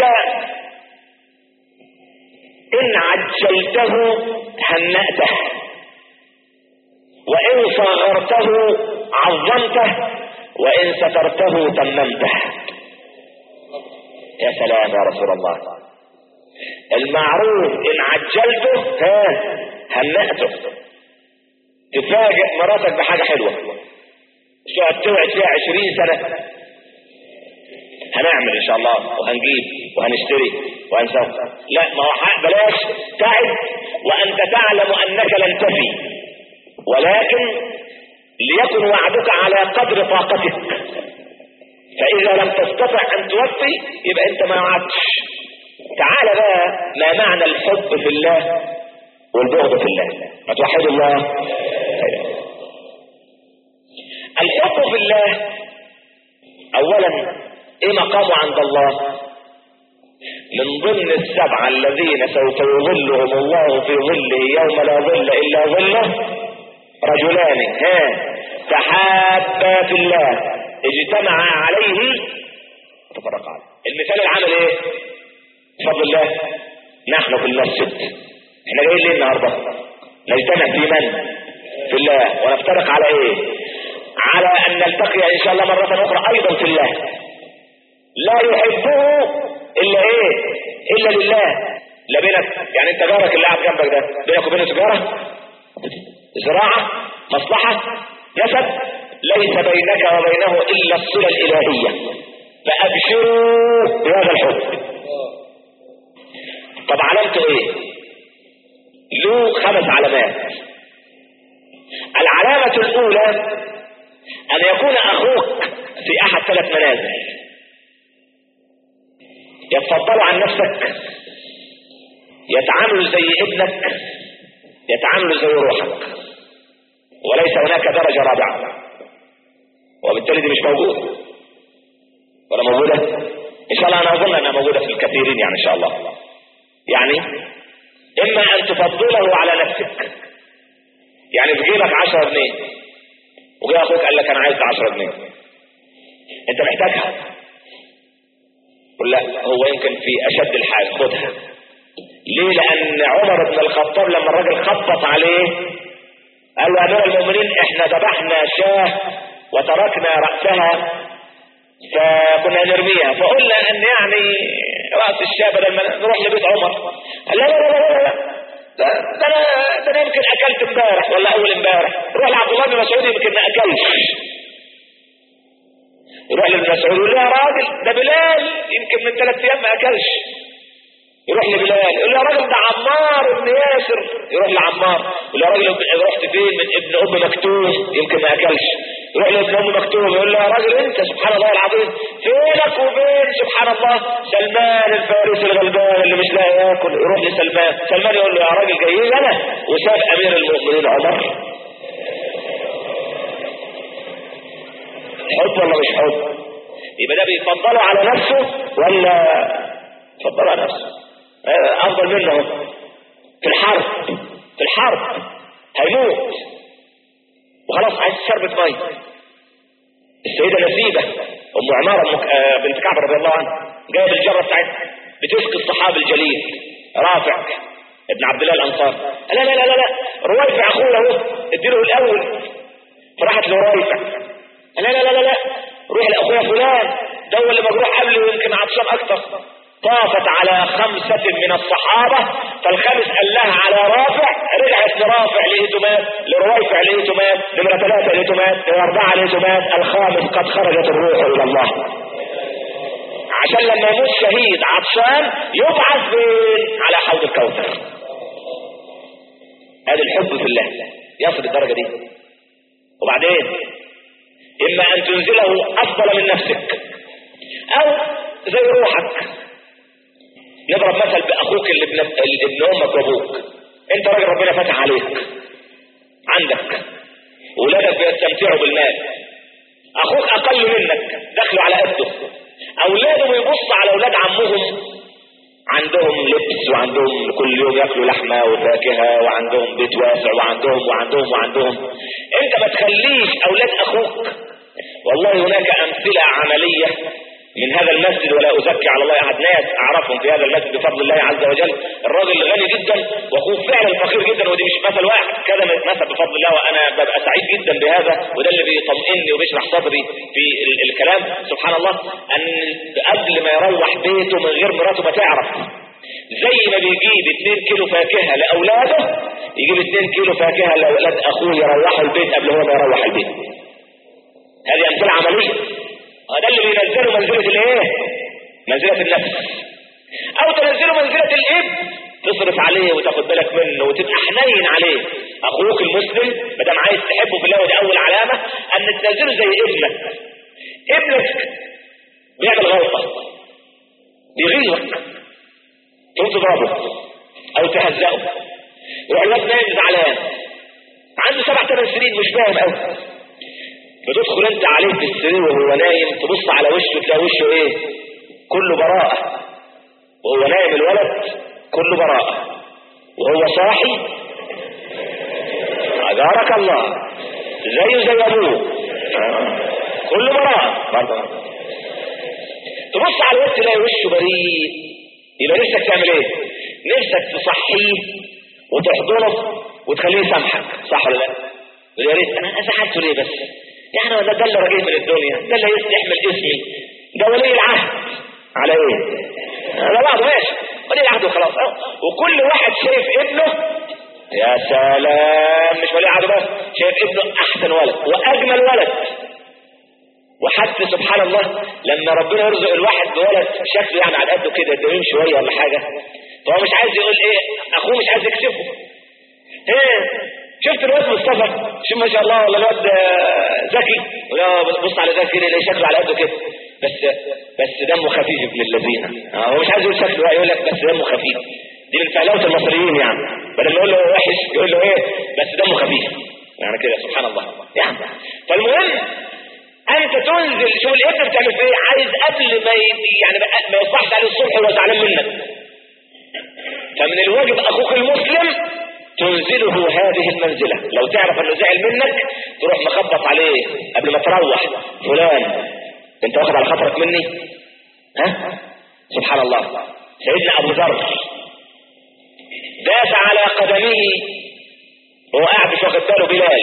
ان عجلته هنأته وان صغرته عظمته وان سترته تممته يا سلام يا رسول الله المعروف ان عجلته ها هنأته تفاجئ مراتك بحاجة حلوة تقعد توعد فيها عشرين سنة هنعمل ان شاء الله وهنجيب وهنشتري وهنسوي لا ما هو حق بلاش تعب وانت تعلم انك لن تفي ولكن ليكن وعدك على قدر طاقتك فاذا لم تستطع ان توفي يبقى انت ما وعدتش تعال بقى ما معنى الحب في الله والبغض في الله ما توحد الله الحب في الله اولا ايه مقامه عند الله من ضمن السبعة الذين سوف يظلهم الله في ظله يوم لا ظل الا ظله رجلان ها تحابا في الله اجتمعا عليه تفرقا عليه المثال العمل ايه بفضل الله نحن في المسجد احنا جايين ليه النهارده نجتمع في من في الله ونفترق على ايه على ان نلتقي ان شاء الله مرة اخرى ايضا في الله لا يحبه الا ايه الا لله لا بينك يعني انت جارك اللي قاعد جنبك ده بينك وبينه سجارة زراعة مصلحة نسب ليس بينك وبينه الا الصله الالهيه فابشروا بهذا الحب طب علامته ايه له خمس علامات العلامة الاولى ان يكون اخوك في احد ثلاث منازل يتفضل عن نفسك يتعامل زي ابنك يتعامل زي روحك وليس هناك درجة رابعة وبالتالي دي مش موجودة ولا موجودة ان شاء الله انا اظن انها موجودة في الكثيرين يعني ان شاء الله يعني اما ان تفضله على نفسك يعني في جيبك 10 جنيه وجاء اخوك قال لك انا عايز 10 جنيه انت محتاجها قل لا هو يمكن في اشد الحاجة خدها ليه لان عمر بن الخطاب لما الراجل خبط عليه قال له امير المؤمنين احنا ذبحنا شاه وتركنا رأسها فكنا نرميها فقلنا ان يعني رأس الشاه بدل ما نروح لبيت عمر قال لا لا لا لا, لا. ده, ده انا ده انا يمكن اكلت امبارح ولا اول امبارح روح لعبد الله بن مسعود يمكن ما اكلش يروح لابن مسعود يقول له يا راجل ده بلال يمكن من ثلاث ايام ما اكلش يروح لبلال يقول له يا راجل ده عمار بن ياسر يروح لعمار يقول له يا راجل رحت فين من ابن ام مكتوم يمكن ما اكلش يروح لابن ام مكتوم يقول له يا راجل انت سبحان الله العظيم فينك وبين سبحان الله سلمان الفارسي الغلبان اللي مش لاقي ياكل يروح لسلمان سلمان يقول له يا راجل جايين انا وساب امير المؤمنين عمر حب ولا مش حب يبقى ده بيفضله على نفسه ولا يفضله على نفسه افضل منه في الحرب في الحرب هيموت وخلاص عايز شربة مي السيدة نسيبة ام عمارة بنت كعب رضي الله عنها جايه بالجرة بتاعتها بتسقي الصحابي الجليل رافع ابن عبد الله الانصار لا لا لا لا لا رويفع اخوه اهو اديله الاول فراحت لرويفع لا لا لا لا لا روح لاخويا فلان ده هو اللي مجروح قبلي ويمكن عطشان اكتر طافت على خمسة من الصحابة فالخامس قال لها على رافع رجعت لرافع لقيته مات لرويفع لقيته مات نمرة ثلاثة لقيته مات لأربعة لقيته مات الخامس قد خرجت الروح إلى الله عشان لما يموت شهيد عطشان يبعث فين على حوض الكوثر هذا الحب في الله يصل الدرجة دي وبعدين إما أن تنزله أفضل من نفسك أو زي روحك نضرب مثل بأخوك اللي ابن, اللي ابن أمك وأبوك أنت راجل ربنا فتح عليك عندك ولادك بيستمتعوا بالمال أخوك أقل منك دخلوا على قده أولاده بيبص على أولاد عمهم عندهم لبس وعندهم كل يوم ياكلوا لحمة وفاكهة وعندهم بيت واسع وعندهم وعندهم وعندهم انت ما تخليش اولاد اخوك والله هناك امثلة عملية من هذا المسجد ولا ازكي على الله احد ناس اعرفهم في هذا المسجد بفضل الله عز وجل الراجل غني جدا واخوه فعلا فقير جدا ودي مش مثل واحد كذا مثل بفضل الله وانا ببقى سعيد جدا بهذا وده اللي بيطمئني وبيشرح صدري في ال الكلام سبحان الله ان قبل ما يروح بيته من غير مراته ما تعرف زي ما بيجيب 2 كيلو فاكهه لاولاده يجيب 2 كيلو فاكهه لاولاد اخوه يروحوا البيت قبل هو ما يروح البيت هذه امثله عمليه ده اللي بينزله منزلة الايه منزلة النفس او تنزله منزلة الاب تصرف عليه وتاخد بالك منه وتبقى حنين عليه اخوك المسلم ما دام عايز تحبه في الله ودي اول علامة ان تنزله زي ابنك ابنك بيعمل غلطة بيغيظك تقوم تضربه او تهزقه يروح الواد نايم زعلان عنده سبع ثمان سنين مش فاهم قوي بتدخل انت عليه في السرير وهو نايم تبص على وشه تلاقي وشه ايه كله براءة وهو نايم الولد كله براءة وهو صاحي اجارك الله زيه زي ابوه كله براءة برضه تبص على الولد تلاقي وشه بريء يبقى نفسك تعمل ايه نفسك تصحيه وتحضنه وتخليه يسامحك صح ولا لا يا ريت انا زعلته ليه بس يعني ولا ده اللي راجل من الدنيا ده اللي يستحمل اسمي ده ولي العهد على ايه على بعض ماشي ولي العهد وخلاص اه. وكل واحد شايف ابنه يا سلام مش ولي عهده بس شايف ابنه احسن ولد واجمل ولد وحتى سبحان الله لما ربنا يرزق الواحد بولد شكله يعني على قده كده دميم شويه ولا حاجه فهو مش عايز يقول ايه اخوه مش عايز يكسفه ايه شفت الواد مصطفى شوف ما شاء الله ولا الواد ذكي ولا بص على ذكي اللي شكله على قده كده بس بس دمه خفيف ابن الذين آه هو مش عايز يقول شكله يقول لك بس دمه خفيف دي من فهلاوه المصريين يعني بدل ما يقول له وحش يقول له ايه بس دمه خفيف يعني كده سبحان الله يعني فالمهم انت تنزل شوف الابن بتعمل فيه عايز قبل ما يعني ما يصحش عليه الصبح وهو زعلان منك فمن الواجب اخوك المسلم تنزله هذه المنزلة لو تعرف انه زعل منك تروح مخبط عليه قبل ما تروح فلان انت واخد على خطرك مني ها سبحان الله سيدنا ابو ذر داس على قدمه وهو قاعد مش واخد باله بلال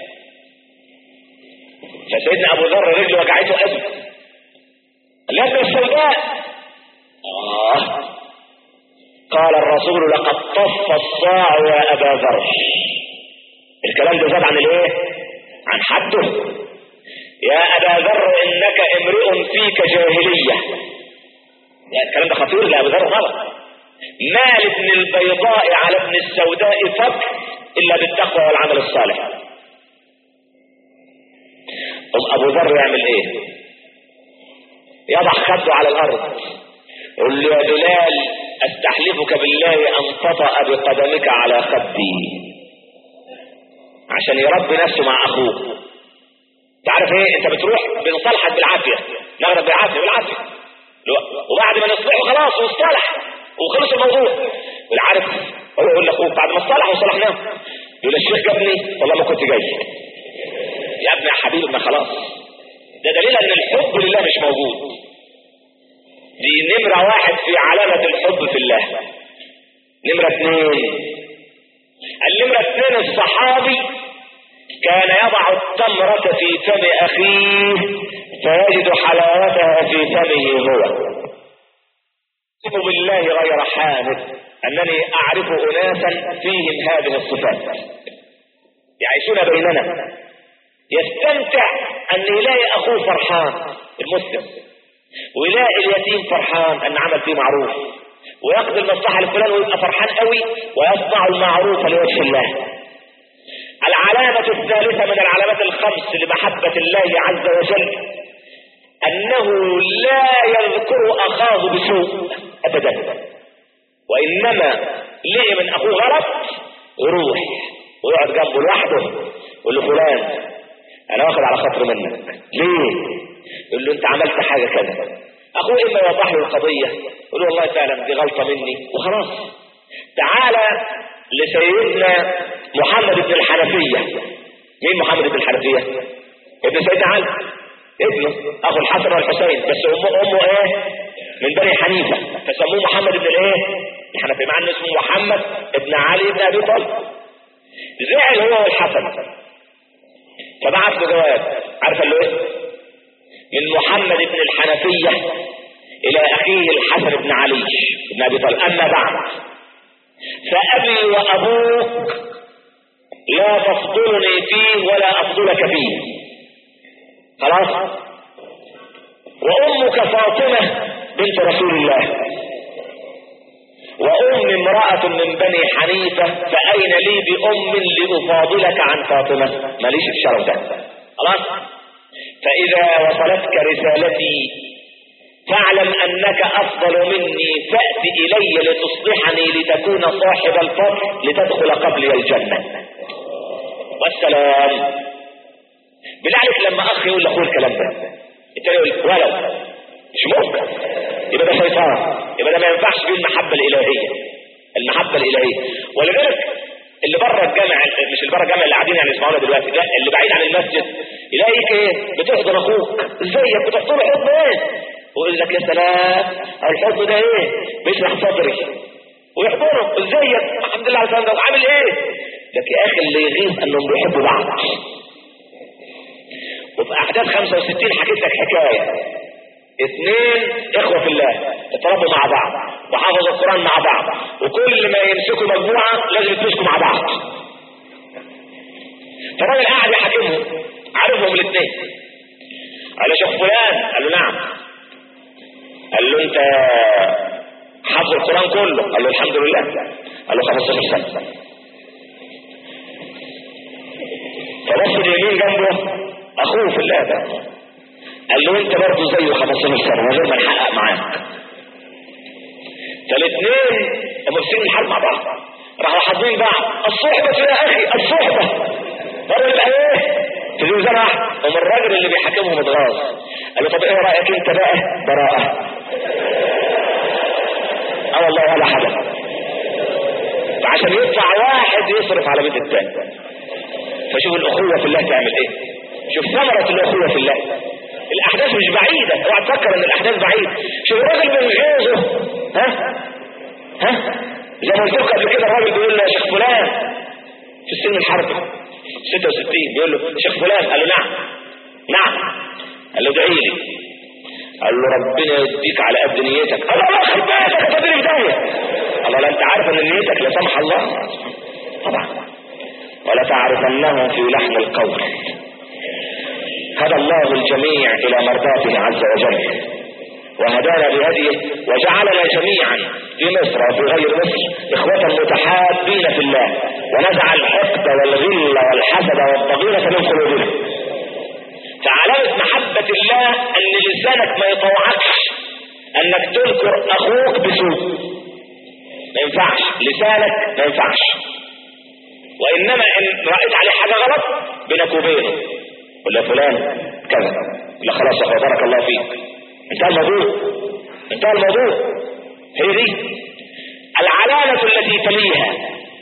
فسيدنا ابو ذر رجله وجعته قوي قال له السوداء آه قال الرسول لقد طف الصاع يا ابا ذر الكلام ده زاد عن الايه عن حده يا ابا ذر انك امرئ فيك جاهليه يعني الكلام ده خطير لابو ذر غلط ما لابن البيضاء على ابن السوداء فضل الا بالتقوى والعمل الصالح طب ابو ذر يعمل ايه يضع خده على الارض يقول له يا بلال استحلفك بالله ان تطأ بقدمك على خدي عشان يربي نفسه مع اخوه تعرف ايه انت بتروح بنصلحك بالعافيه نغرب بالعافيه بالعافيه وبعد ما نصلحه خلاص واصطلح وخلص الموضوع والعارف هو يقول لاخوك بعد ما اصطلح وصلحناه يقول الشيخ جابني والله ما كنت جاي يا ابني يا حبيبي ما خلاص ده دليل ان الحب لله مش موجود دي نمرة واحد في علامة الحب في الله نمرة اثنين النمرة اثنين الصحابي كان يضع التمرة في فم أخيه فيجد حلاوتها في فمه هو أقسم بالله غير حامد أنني أعرف أناسا فيهم هذه الصفات يعيشون بيننا يستمتع أن يلاقي أخوه فرحان المسلم ويلاقي اليتيم فرحان أن عمل فيه معروف ويقضي المصلحة لفلان ويبقى فرحان قوي ويصنع المعروف لوجه الله العلامة الثالثة من العلامات الخمس لمحبة الله عز وجل أنه لا يذكر أخاه بسوء أبدا وإنما لقي من أخوه غلط يروح ويقعد جنبه لوحده يقول له فلان أنا واخد على خاطر منك ليه؟ يقول له أنت عملت حاجة كذا أخوه إما يوضح له القضية يقول له والله فعلا دي غلطة مني وخلاص تعالى لسيدنا محمد بن الحنفية مين محمد بن الحنفية ابن سيدنا علي ابنه اخو الحسن والحسين بس امه امه ايه من بني حنيفة فسموه محمد بن الايه الحنفية مع انه اسمه محمد بن علي بن ابي طالب زعل هو والحسن فبعت له جواب عارف قال له ايه من محمد بن الحنفية الى اخيه الحسن بن علي بن ابي طالب اما بعد فأبي وأبوك لا تفضلني فيه ولا أفضلك فيه خلاص وأمك فاطمة بنت رسول الله وأم امرأة من بني حنيفة فأين لي بأم لأفاضلك عن فاطمة ماليش الشرف ده خلاص فإذا وصلتك رسالتي فاعلم انك افضل مني فأت الي لتصلحني لتكون صاحب الفضل لتدخل قبلي الجنة والسلام بالله عليك لما اخ يقول لاخوه الكلام ده انت يقول ولو مش ممكن يبقى ده شيطان يبقى ده ما ينفعش فيه المحبة الالهية المحبة الالهية ولذلك اللي بره الجامع مش اللي بره الجامع اللي قاعدين يعني يسمعونا دلوقتي لا اللي بعيد عن المسجد يلاقيك ايه بتحضن اخوك ازيك بتحضن حضن ايه ويقول لك يا سلام الحب ده ايه بيشرح صدري ويحضنه ازيك الحمد لله على السلامه ده وعامل ايه لك يا اخي اللي يغيظ انهم بيحبوا بعض وفي احداث 65 حكيت لك حكايه اثنين اخوه في الله اتربوا مع بعض وحفظوا القران مع بعض وكل ما يمسكوا مجموعه لازم يتمسكوا مع بعض انت حافظ القرآن كله قال له الحمد لله قال له 15 سنة فبص اليمين جنبه اخوه في الله ده قال له انت برضه زيه 15 سنة من غير ما نحقق معاك فالاثنين مبسين الحرب مع بعض راحوا حاضرين بعض الصحبة يا اخي الصحبة برضه يبقى ايه تجيب زرع ومن الراجل اللي بيحكمهم اتغاظ قال له طب ايه رايك انت بقى براءة اه والله ولا حاجة عشان يدفع واحد يصرف على بيت التاني فشوف الاخوة في الله تعمل ايه شوف ثمرة الاخوة في الله الاحداث مش بعيدة اوعى تفكر ان الاحداث بعيدة شوف الراجل من غيظه ها ها زي ما قلت لكم قبل كده الراجل بيقول له يا شيخ فلان في السن الحربي 66 بيقول له شيخ فلان قال له نعم نعم قال له ادعي لي قال له ربنا يديك على قد نيتك قال له الله يخرب بيتك تدري بداية قال له لا انت عارف ان نيتك لا سمح الله طبعا ولا تعرفنهم في لحن القول هدى الله الجميع الى مرضاته عز وجل وهدانا بهديه وجعلنا جميعا في مصر وفي غير مصر إخوة متحابين في الله ونزع الحقد والغل والحسد والضغينة من قلوبنا فعلامة محبة الله أن لسانك ما يطوعكش أنك تذكر أخوك بسوء ما ينفعش لسانك ما ينفعش وإنما إن رأيت عليه حاجة غلط بينك وبينه ولا فلان كذا لا خلاص يا بارك الله فيك انتهى الموضوع انتهى الموضوع هي دي العلامة التي تليها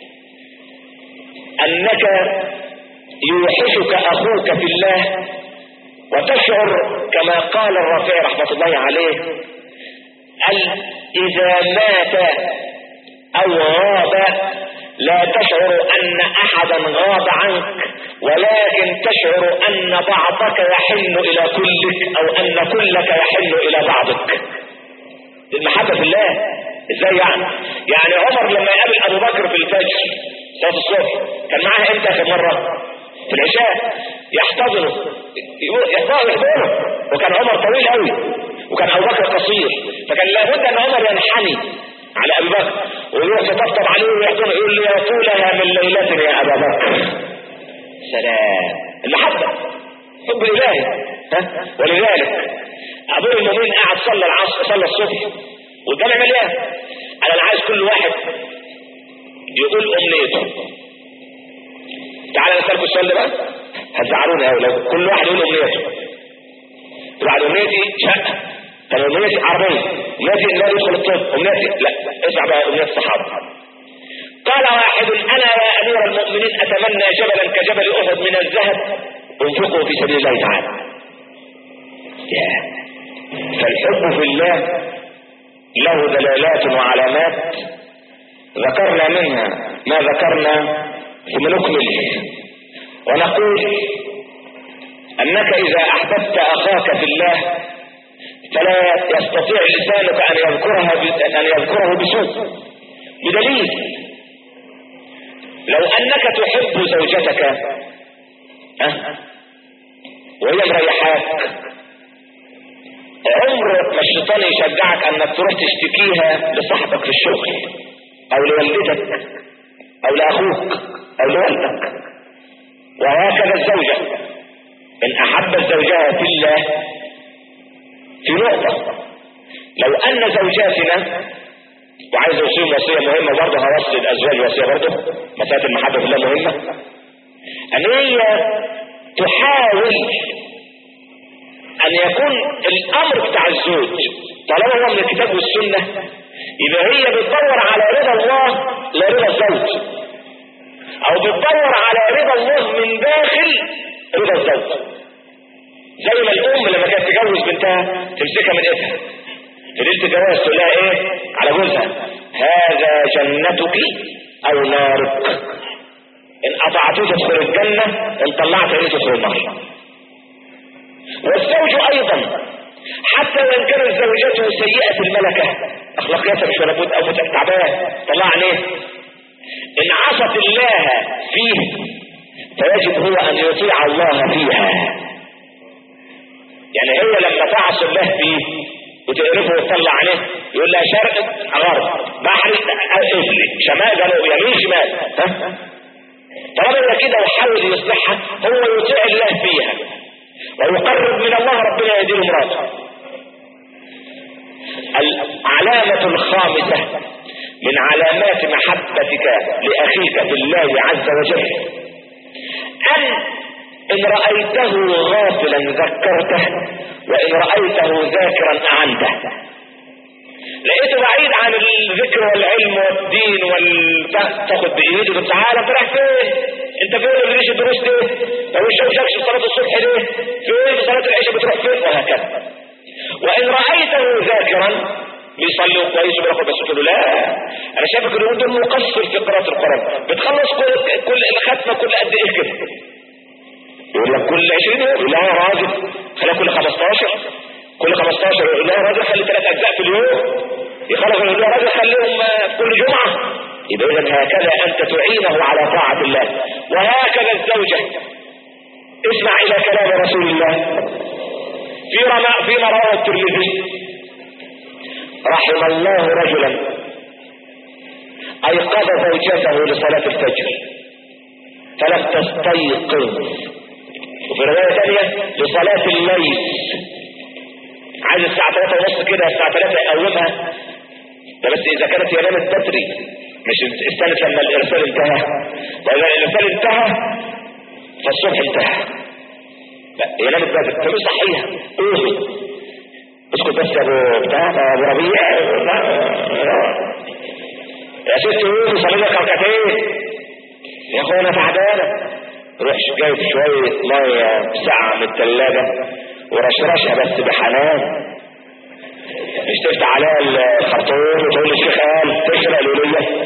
انك يوحشك اخوك في الله وتشعر كما قال الرافع رحمة الله عليه قال اذا مات او غاب لا تشعر ان احدا غاب عنك ولكن تشعر ان بعضك يحن الى كلك او ان كلك يحن الى بعضك المحبة في الله ازاي يعني يعني عمر لما يقابل ابو بكر في الفجر صلاة الصبح كان معاه امتى اخر مرة في العشاء يحتضنه يحضنه وكان عمر طويل قوي وكان ابو بكر قصير فكان لابد ان عمر ينحني على ابي بكر ويروح يطبطب عليه ويحضنه يقول له يا طولها من ليلة يا ابا بكر سلام المحبة حب الالهي ها ولذلك ابو المؤمنين قاعد صلى العصر صلى الصبح والجامع مليان انا عايز كل واحد يقول امنيته تعالى نسالكم السؤال ده بقى هتزعلوني قوي لو كل واحد يقول امنيته بعد امنيتي شقه طب امنيتي عربيه امنيتي لا يدخل الطب امنيتي لا اسمع بقى امنية الصحابه قال واحد انا يا امير المؤمنين اتمنى جبلا كجبل احد من الذهب انفقه في سبيل الله تعالى فالحب في الله له دلالات وعلامات ذكرنا منها ما ذكرنا ثم نكمل ونقول انك اذا احببت اخاك في الله فلا يستطيع لسانك ان يذكرها ان يذكره بسوء بدليل لو انك تحب زوجتك أه؟ وهي مريحاك عمر ما الشيطان يشجعك انك تروح تشتكيها لصاحبك في الشغل او لوالدتك او لاخوك او لوالدك وهكذا الزوجة ان احبت زوجها في الله في نقطة لو ان زوجاتنا وعايز اوصيهم وصية مهمة برضه هوصي الازواج وصية برضه مسألة المحبة في الله مهمة ان هي تحاول ان يكون الامر بتاع الزوج طالما هو من الكتاب والسنة يبقى هي بتدور على رضا الله لا رضا الزوج او بتدور على رضا الله من داخل رضا الزوج زي ما الام لما كانت تجوز بنتها تمسكها من ايدها في ليله الجواز تقول لها ايه على جوزها هذا جنتك او نارك ان اطعتيه تدخل الجنه ان طلعت عينيه تدخل النار والزوج ايضا حتى وان كانت زوجته سيئه الملكه اخلاقياتها مش ولا بد او تعبان طلع عليه ان عصت الله فيه فيجب هو ان يطيع الله فيها يعني هي لما تعصي الله فيه وتقرفه وتطلع عليه يقول لها شرق غرب بحر قفلي شمال جنوب يمين شمال ها طالما كده وحاول يصلحها هو يطيع الله فيها ويقرب من الله ربنا يهديه مراده العلامة الخامسة من علامات محبتك لأخيك بالله عز وجل أن إن رأيته غافلا ذكرته وإن رأيته ذاكرا أعنته لقيته بعيد عن الذكر والعلم والدين والفهم تاخد بايده طب تعالى انت رايح فين؟ انت فين اللي ليش الدروس دي؟ لو شافش صلاه الصبح ليه؟ فين صلاه العشاء بتروح فين؟ وهكذا. وان رايته ذاكرا بيصلي كويس وبياخد بس تقول له لا انا شايفك اليومين دول مقصر في قراءه القران بتخلص كل كل الختمه كل قد ايه كده؟ يقول لك كل 20 يوم لا يا راجل خليها كل 15 كل 15 يقول له راجل خلي ثلاث اجزاء في اليوم يخلص يقول له راجل خليهم كل جمعة يبقى اذا هكذا انت تعينه على طاعة الله وهكذا الزوجة اسمع الى كلام رسول الله في رماء في رواه الترمذي رحم الله رجلا ايقظ زوجته لصلاة الفجر فلم تستيقظ وفي رواية ثانية لصلاة الليل عايز الساعة 3 ونص كده الساعة 3 يقومها ده بس اذا كانت هي نامت بدري مش استنت لما الارسال انتهى واذا الارسال انتهى فالصبح انتهى لا هي نامت بدري طب صحيح قومي اسكت بس يا ابو بتاع ابو ربيع يا ست قومي صلي لك ركعتين يا اخويا انا تعبانه روح جايب شويه ميه ساعه من الثلاجه ورشرشها بس بحنان مش تفتح عليها الخرطوم وتقول للشيخ قال تشرق الولية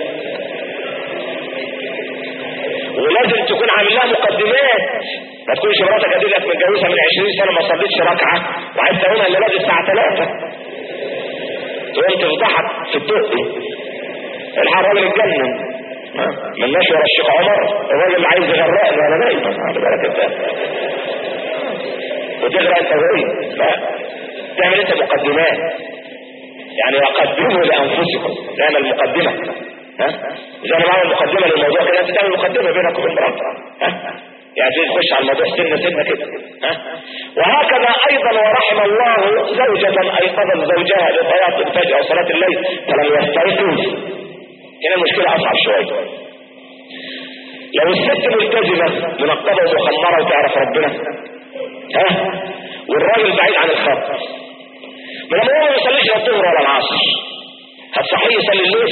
ولازم تكون عامل لها مقدمات ما تكونش مراتك اديلك متجوزها من 20 سنه ما صليتش ركعه وعايز تقومها الا بعد الساعه 3 تقوم تفضحك في الدق الحق الراجل اتجنن ملناش ورا الشيخ عمر الراجل عايز يغرقني انا نايم خلي بالك انت وتغرق انت وهي لا تعمل انت مقدمات يعني وقدموا لانفسكم نعمل مقدمه ها اذا انا بعمل مقدمه للموضوع كده انت تعمل مقدمه بينك وبين مراتك ها يعني تخش على الموضوع سنه سنه كده ها وهكذا ايضا ورحم الله زوجة ايقظت زوجها لصلاة الفجر او صلاة الليل فلم يستيقظ هنا المشكلة اصعب شوية لو الست ملتزمة منقبة ومخمرة وتعرف ربنا ها والراجل بعيد عن الخط ما لما هو ما يصليش لا الظهر ولا العصر هتصحيه يصلي الليل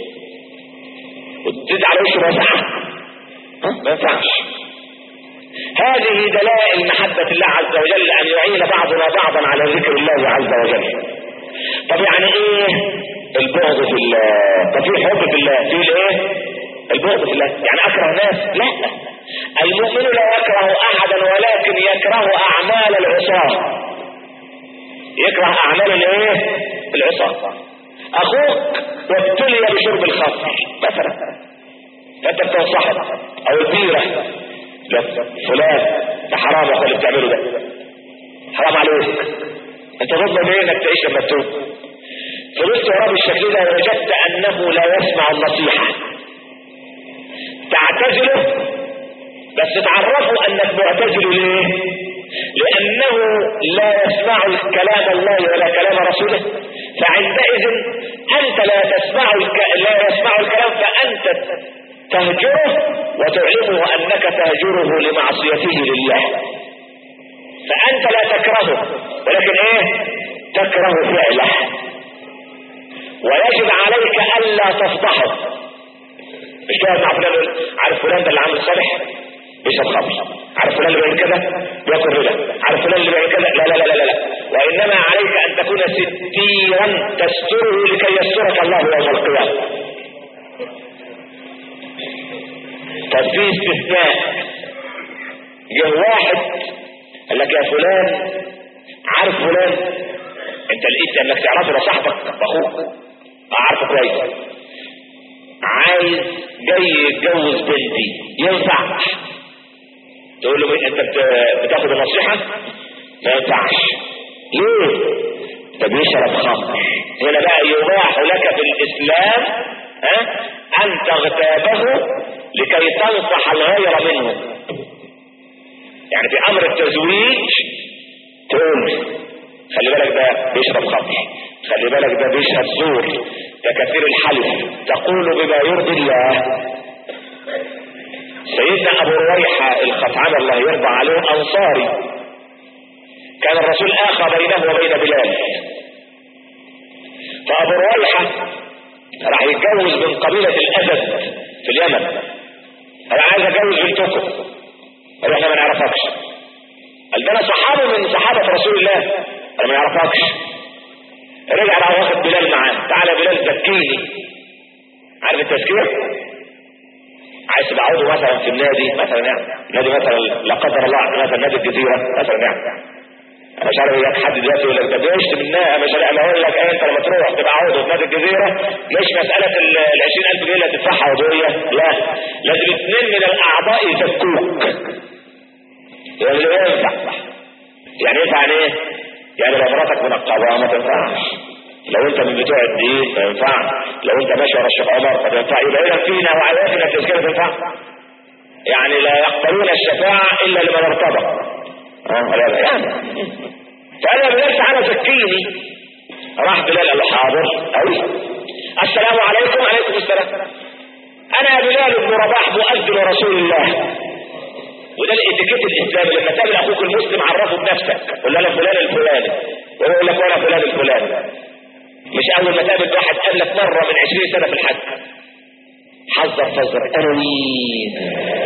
وتزيد على وشه مسحه ها ما ينفعش هذه دلائل محبة الله عز وجل أن يعين بعضنا بعضا على ذكر الله عز وجل طب يعني ايه البغض في الله طب في حب في الله في الايه البغض في الله يعني اكره ناس لا المؤمن لا يكره احدا ولكن يكره اعمال العصاة يكره اعمال الايه العصاة اخوك وابتلي بشرب الخمر مثلا فانت بتنصحه او البيرة لا فلان ده حرام يا اللي بتعمله ده حرام عليك انت تضمن ايه انك تعيش لما تتوب فلست وراه بالشكل ده وجدت انه لا يسمع النصيحة تعتزله بس تعرفوا انك معتزل ليه لانه لا يسمع كلام الله ولا كلام رسوله فعندئذ انت لا تسمع الك... لا يسمع الكلام فانت تهجره وتعلمه انك تهجره لمعصيته لله فانت لا تكرهه ولكن ايه تكره فعله ويجب عليك الا تفضحه مش كده مع فلان عارف فلان ده اللي عامل صالح بيشرب خمر عارف فلان اللي بيعمل كده بياكل ربا عارف فلان اللي بيعمل كده لا لا لا لا لا وانما عليك ان تكون ستيرا تستره لكي يسترك الله يوم القيامه طب في استثناء جه واحد قال لك يا فلان عارف فلان انت لقيت انك تعرفه ده صاحبك اخوك عارفه كويس عايز جاي يتجوز بنتي ينفع تقول له انت بتاخد النصيحة ما ينفعش ليه ده بيشرب خمر هنا بقى يباح لك في الاسلام ها ان تغتابه لكي تنصح الغير منه يعني في امر التزويج تقول خلي بالك ده بيشرب خمر خلي بالك ده بيشرب زور ده كثير الحلف تقول بما يرضي الله سيدنا ابو رويحة الخطعان الله يرضى عليه انصاري كان الرسول اخى بينه وبين بلال فابو رويحة راح يتجوز من قبيلة الاسد في اليمن انا عايز اتجوز بنتكم قال احنا ما نعرفكش قال ده انا صحابي من صحابة رسول الله انا ما نعرفكش رجع راح واخد بلال معاه تعالى بلال زكيني عارف التزكية عايز تبقى عضو مثلا في النادي مثلا يعني نادي مثلا لا قدر الله مثلا نادي الجزيرة مثلا يعني انا مش عارف اياك حد دلوقتي يقول لك ده بيشتم الناس مش عارف انا اقول لك ايه انت لما تروح تبقى عضو في نادي الجزيرة مش مسألة ال 20000 جنيه اللي هتدفعها عضوية لا لازم اثنين من الاعضاء يزكوك يعني لا ينفع يعني ينفع يعني ايه؟ يعني لو مراتك منقبة ما تنفعش لو انت من بتوع الدين ما ينفع لو انت ماشي ورا الشيخ عمر ما ينفع يبقى اذا فينا وعياتنا التزكيه تنفع يعني لا يقبلون الشفاعه الا لمن ارتضى اه لا يعني فانا بلال تعالى زكيني راح بلال قال له حاضر قوي السلام عليكم عليكم السلام انا بلال بن رباح مؤذن رسول الله وده الاتيكيت الاسلامي لما تقابل اخوك المسلم عرفه بنفسك قول له انا فلان الفلاني وهو يقول لك وانا فلان الفلاني مش اول ما تقابل واحد قابلك مرة من عشرين سنة في الحج حذر فذر انا مين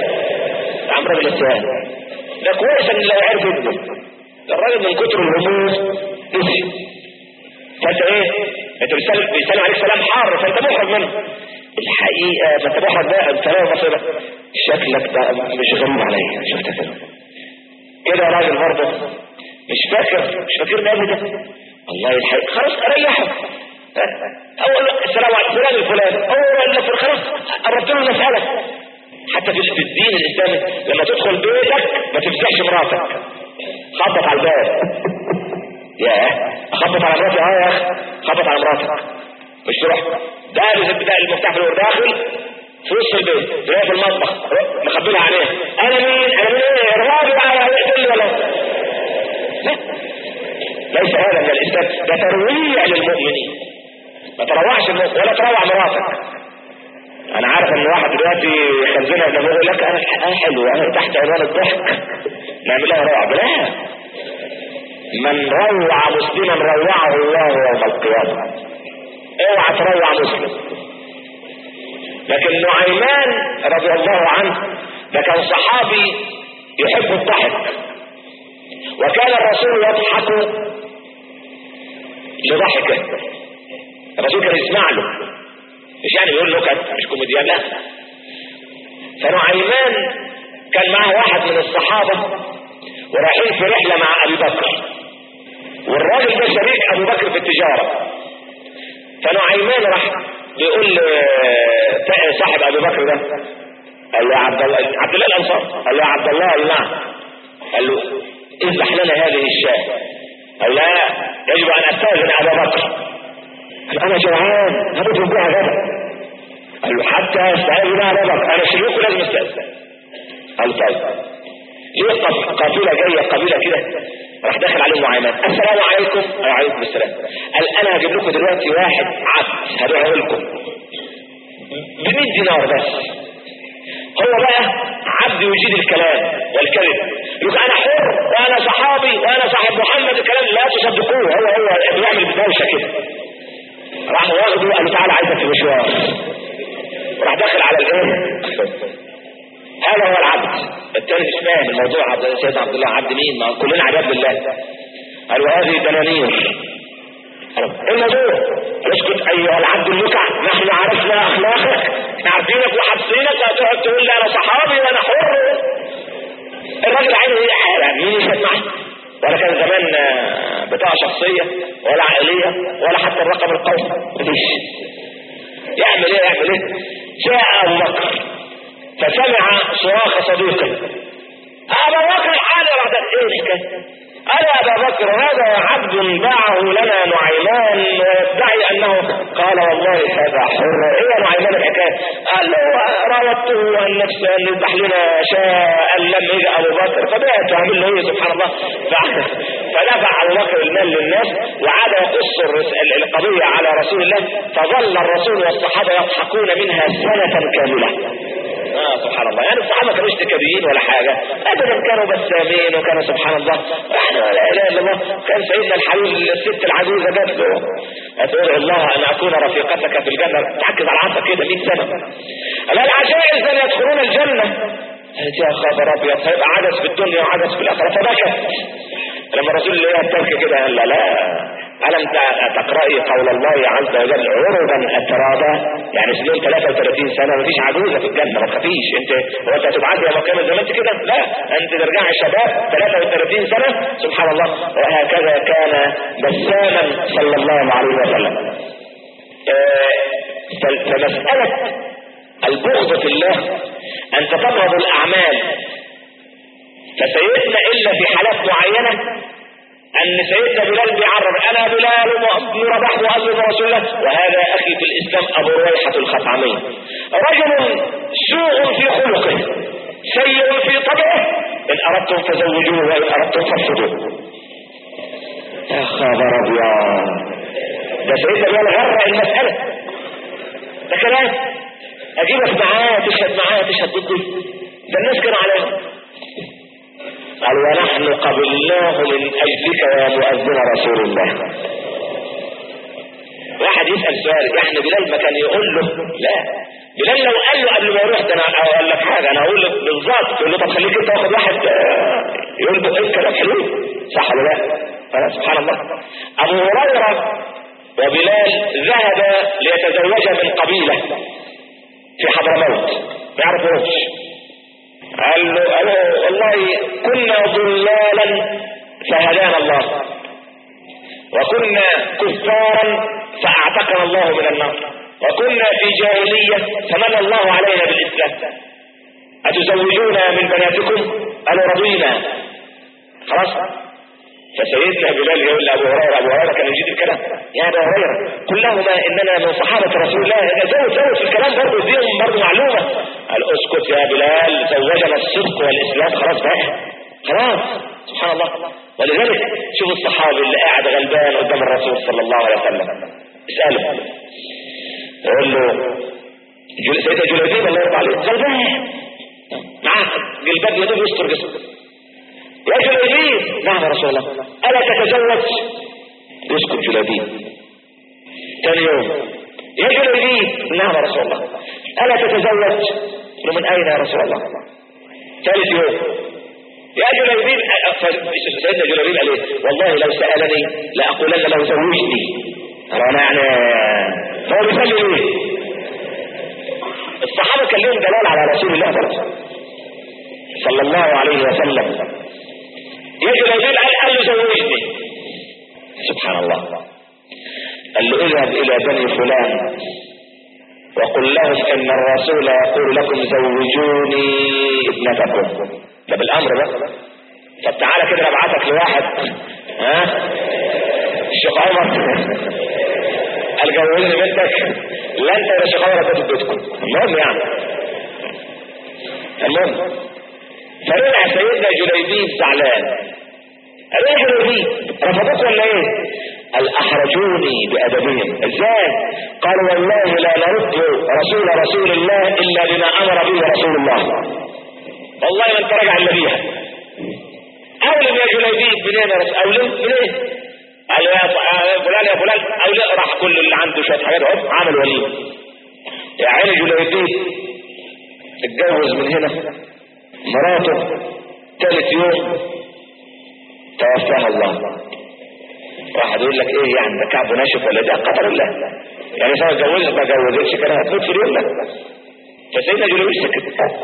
عمرو بن السهل ده كويس ان لو عرف ابنه ده الراجل من كتر الهموم نسي فانت ايه انت بيسلم بيسلم عليك سلام حار فانت محرج منه الحقيقة فانت محرج بقى انت لا بصيرة شكلك ده مش غريب عليا شفتك كده كده يا راجل برضه مش فاكر مش فاكر ده الله الحقيقة خلاص اريحك اول السلام عليكم فلان الفلاني اول ما خلاص قربت له المسألة حتى في الدين الاسلامي لما تدخل بيتك ما تفتحش مراتك خبط على الباب يا خبط على مراتي اه يا اخي خبط على مراتك مش تروح دارس بتاع المفتاح في داخل في وسط البيت تلاقيها في المطبخ مخبيها عليها انا مين انا مين ايه ارهابي بقى هيقتلني ولا لا ليس هذا من الاسلام ده ترويع للمؤمنين ما تروعش ولا تروع مراتك انا عارف ان واحد دلوقتي خزنها لما يقول لك انا الحقيقه حلوه انا تحت عنوان الضحك نعملها رعب لا من روع مسلما روعه الله يوم القيامه اوعى تروع مسلم لكن نعيمان رضي الله عنه ده كان صحابي يحب الضحك وكان الرسول يضحك لضحكه الرسول كان يسمع له مش يعني بيقول له كان مش كوميديان لا فنعيمان كان معه واحد من الصحابة ورايحين في رحلة مع أبي بكر والراجل ده شريك أبو بكر في التجارة فنعيمان راح بيقول صاحب أبو بكر ده قال له يا عبد الله عبد الله الأنصار قال له يا عبد الله قال نعم قال له اذبح لنا هذه الشاة قال لا يجب أن أستأذن أبا بكر قال انا جوعان هموت من جوع غدا قال له حتى استعاذ بقى ربك انا شريكه لازم استاذن قال طيب ليه قافله جايه قبيله كده راح داخل عليهم معاينات السلام عليكم وعليكم السلام قال انا هجيب لكم دلوقتي واحد عبد هبيعه لكم ب 100 دينار بس هو بقى عبد يجيد الكلام والكذب يقول انا حر وانا صحابي وانا صاحب محمد الكلام لا تصدقوه هو هو بيعمل بدوشه كده راح واخده قال له تعالى عايزك في مشوار راح داخل على الايه هذا هو العبد التاني مش فاهم الموضوع عبد سيد عبد الله عبد مين ما كلنا عباد بالله قال وهذه دنانير الموضوع اسكت ايها العبد المكع نحن عرفنا اخلاقك احنا عارفينك وحابسينك وهتقعد تقول لي انا صحابي وانا حر الراجل عايز ايه حاله مين يشهد معاه ولا كان زمان بطاقة شخصية ولا عائلية ولا حتى الرقم القومي مفيش يعمل ايه يعمل ايه جاء ابو بكر فسمع صراخ صديقه ابو بكر الحال بعد ايه الحكايه قال يا ابا بكر هذا عبد باعه لنا نعيمان ويدعي انه قال والله هذا حر ايه يا نعيمان الحكايه قال له راودته عن نفسه ان يذبح لنا شاء لم يجي ابو بكر فبقى تعمل له ايه سبحان الله فدفع ابو بكر المال للناس وعاد يقص القضيه على رسول الله فظل الرسول والصحابه يضحكون منها سنه كامله آه سبحان الله يعني الصحابه كانوا اشتكابيين ولا حاجه ابدا كانوا بسامين وكانوا سبحان الله احنا لا اله الا الله كان سيدنا الحبيب الست العجوزه جات له ادعو الله ان اكون رفيقتك في الجنه تعكز على عصا كده 100 سنه لا العجائز ان يدخلون الجنه قالت يا خبر ابيض هيبقى عدس في الدنيا وعدس في الاخره فبكت لما الرسول اللي هي الترك كده قال لا لا ألم تقرأي قول الله عز وجل عرضا أترابا يعني سنين 33 سنة مفيش عجوزة في الجنة ما تخافيش انت هو انت هتبعدي يوم القيامة زي ما انت كده لا انت ترجعي شباب 33 سنة سبحان الله وهكذا كان بساما صلى الله عليه وسلم آه، فمسألة البغض في الله أن تتبغض الأعمال فسيدنا إلا في حالات معينة ان سيدنا بلال بيعرف انا بلال بن رباح مؤذن رسول الله وهذا اخي في الاسلام ابو رويحة الخطعمي رجل سوء في خلقه سيء في طبعه ان اردتم فزوجوه وان اردتم فارفضوه يا خبر ابيض ده سيدنا بلال غرق المسألة ده كلام اجيبك معاه تشهد معاه تشهد ضدي ده الناس كانوا عليهم قال ونحن قبلناه من اجلك يا مؤذن رسول الله واحد يسأل سؤال يعني بلال ما كان يقول له لا بلال لو قال له قبل ما يروح ده انا اقول لك حاجه انا اقول لك بالظبط يقول له طب خليك انت واخد واحد يقول له ايه كلام حلو صح ولا لا؟ سبحان الله ابو هريره وبلال ذهب ليتزوج من قبيله في حضرموت ما يعرفوش قال له قال له والله كنا ضلالا فهدانا الله وكنا كفارا فاعتقنا الله من النار وكنا في جاهلية فمن الله علينا بالإسلام أتزوجونا من بناتكم قالوا رضينا خلاص فسيدنا بلال يقول لابو هريره ابو هريره كان يجيد الكلام يا ابو هريره كلهما اننا من صحابه رسول الله زود زود في الكلام برضه اديهم برضه معلومه قال اسكت يا بلال زوجنا الصدق والاسلام خلاص بقى خلاص سبحان الله ولذلك شوف الصحابي اللي قاعد غلبان قدام الرسول صلى الله عليه وسلم اساله يقول له سيدنا جليبيب الله يرضى عليه غلبان معاه جلباب يدوب يستر جسمه يا جلابيب نعم يا رسول الله ألا تتزوج يسكت جلابيب ثاني يوم يا جلابيب نعم يا رسول الله ألا تتزوج من أين يا رسول الله ثالث يوم يا جلابيب سيدنا جلابيب قال ايه والله لو سألني لأقولن له زوجني انا يعني هو بيسأل ايه الصحابة كان لهم دلال على رسول الله صلى الله عليه وسلم يجي الرجل قال قال له زوجني سبحان الله قال له اذهب الى بني فلان وقل لهم ان الرسول يقول لكم زوجوني ابنتكم ده بالامر ده طب تعالى كده ابعتك لواحد ها الشيخ عمر قال جوزني بنتك لا انت يا شيخ عمر اديته بيتكم المهم يعني المهم فرجع سيدنا جليبيب زعلان قال ايه جليبيب رفضوك ولا ايه قال احرجوني بادبهم ازاي قال والله لا نرد رسول رسول الله الا بما امر به رسول الله والله ما انت راجع الا بيها اولم يا جليبيب منين يا رسول اولم منين قال يا فلان يا فلان اولم راح كل اللي عنده شويه حاجات اهو عمل وليمه يا عيني جليبيب اتجوز من هنا مراته ثالث يوم توفاها الله واحد يقول لك ايه يعني ده كعب ناشف ولا ده قدر الله يعني سواء اتجوزت ما اتجوزتش كان هتموت في اليوم ده فسيدنا جلوس سكت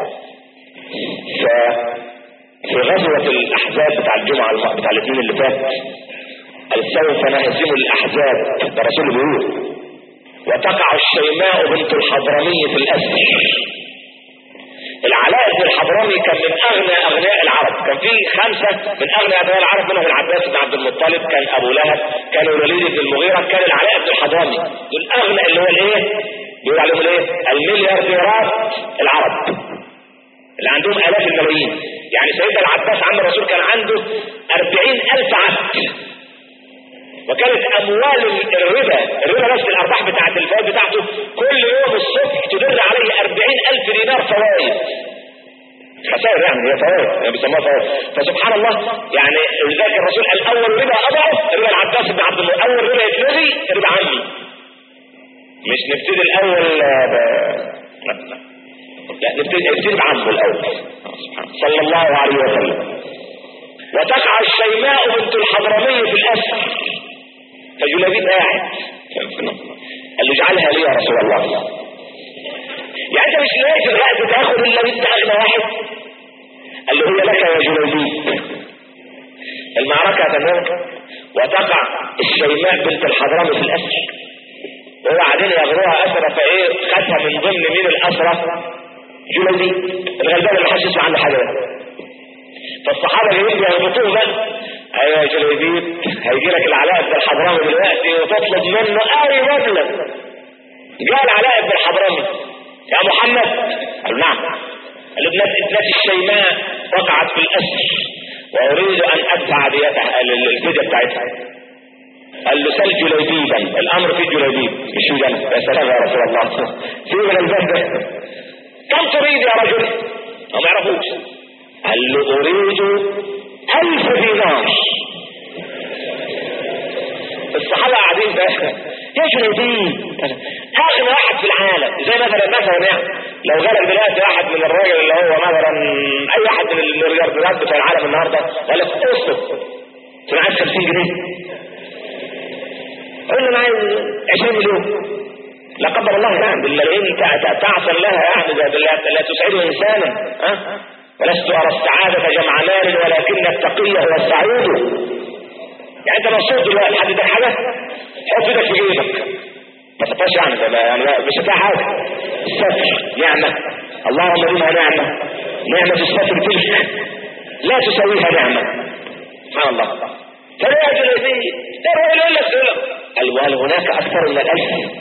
ف في غزوة الأحزاب بتاع الجمعة بتاع الاثنين اللي فات قال سوف نهزم الأحزاب ده رسول بيقول وتقع الشيماء بنت الحضرمي في الأسر العلاء بن الحضرمي كان من اغنى اغنياء العرب كان في خمسة من اغنى اغنياء العرب منهم العباس بن عبد المطلب كان ابو لهب كان الوليد بن المغيرة كان العلاء بن الحضرمي دول اغنى اللي هو الايه بيقول عليهم الايه المليارديرات العرب اللي عندهم الاف الملايين يعني سيدنا العباس عم الرسول كان عنده أربعين الف عبد وكانت اموال الربا الربا نفس الارباح بتاعت الفوائد بتاعته كل يوم الصبح تدر عليه أربعين الف دينار فوائد خسائر يعني هي فوائد يعني بيسموها فوائد فسبحان الله يعني لذلك الرسول قال اول ربا اضعف ربا العباس بن عبد الله اول ربا يتلغي ربا عمي مش نبتدي الاول ب... لا لا نبتدي نبتدي بعمه الاول صلى الله عليه وسلم وتقع الشيماء بنت الحضرمي في الاسر فجلابيب قاعد قال له اجعلها لي يا رسول الله يعني انت مش لاقي في الرأس تاخد الا بنت اغنى واحد قال له هي لك يا جلابيب المعركة تمام وتقع الشيماء بنت الحضرمي في الاسر وهو قاعدين ياخدوها اسرة فايه خدها من ضمن مين الاسرة جلابيب الغلبان اللي محدش يسمع عنه حاجة فالصحابة جايين بيهبطوه بقى ايوه يا جلابيب هيجي لك العلاء بن الحضرمي دلوقتي وتطلب منه اي مبلغ جاء العلاء بن الحضرمي يا محمد قال نعم قال ابنة ابنة الشيماء وقعت في الاسر واريد ان ادفع ديتها الفدية بتاعتها قال له سل جليبيبا الامر في جليبيب مش في جنة يا سلام يا رسول الله في من الباب ده كم تريد يا رجل هم ما يعرفوش قال له اريد الف دينار الصحابة قاعدين بقى يا جليبيب اغنى واحد في العالم زي مثلا مثلا يعني لو جالك دلوقتي واحد من الراجل اللي هو مثلا اي واحد من المليارديرات بتوع العالم النهارده قال لك اصرف انا عايز 50 جنيه قول له انا عايز 20 مليون لا قدر الله يعني الا ان تعصى لها يعني لا تسعد انسانا ها ولست ارى السعاده جمع مال ولكن التقي هو السعيد يعني انت مبسوط دلوقتي حد اداك حاجه حط ايدك في جيبك ما تبقاش يعني ده يعني مش هتلاقي حاجه الستر نعمه اللهم بما نعمه نعمه الستر تلك لا تسويها نعمه سبحان الله فلا يجوز لي ده هو يقول لك قال وهل هناك اكثر من الالف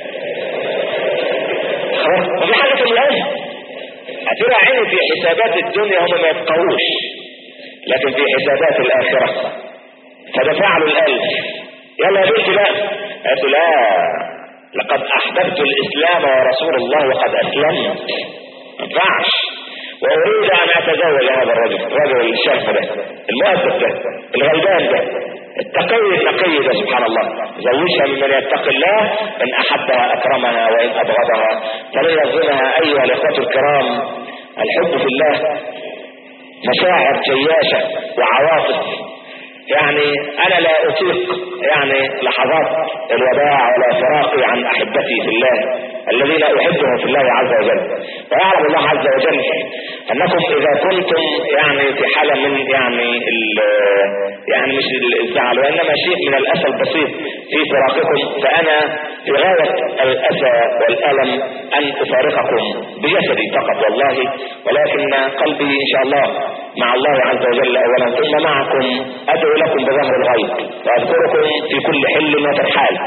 خلاص وفي حاجه في الالف هترى عيني في حسابات الدنيا هم ما يفقهوش لكن في حسابات الاخره فدفع له الالف يلا يا بنتي بقى قالت له لا لقد احببت الاسلام ورسول الله وقد اسلمت ما ينفعش واريد ان اتزوج هذا الرجل الرجل الشاب ده المؤدب ده الغلبان ده التقي النقي ده سبحان الله زوجها ممن يتقي الله ان احبها اكرمها وان ابغضها فلن يظلمها ايها الاخوه الكرام الحب في الله مشاعر جياشه وعواطف يعني انا لا اطيق يعني لحظات الوداع ولا فراقي عن احبتي في الله الذين احبهم في الله عز وجل ويعلم الله عز وجل انكم اذا كنتم يعني في حاله من يعني يعني مش الزعل وانما شيء من الاسى البسيط في فراقكم فانا في غايه الاسى والالم ان افارقكم بجسدي فقط والله ولكن قلبي ان شاء الله مع الله عز وجل اولا ثم معكم ادعو لكم بظهر الغيب واذكركم في كل حل وترحال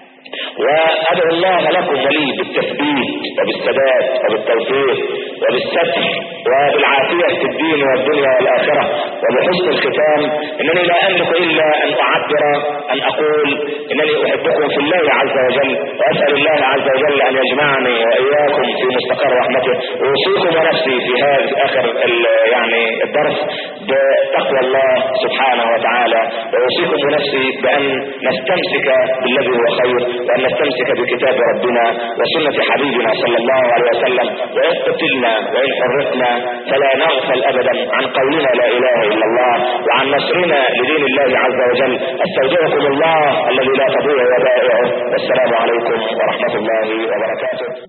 وادعو الله لكم ولي بالتثبيت وبالثبات وبالتوفيق وبالستر وبالعافية في الدين والدنيا والآخرة وبحسن الختام إنني لا أملك إلا أن أعبر أن أقول إنني أحبكم في الله عز وجل وأسأل الله عز وجل أن يجمعني وإياكم في مستقر رحمته أوصيكم ونفسي في هذا آخر يعني الدرس بتقوى الله سبحانه وتعالى وأوصيكم ونفسي بأن نستمسك بالذي هو خير وأن نستمسك بكتاب ربنا وسنة حبيبنا صلى الله عليه وسلم وإن قتلنا وإن حرقنا فلا نغفل أبدا عن قولنا لا إله إلا الله وعن نصرنا لدين الله عز وجل استودعكم الله الذي لا تضيع ودائعه والسلام عليكم ورحمة الله وبركاته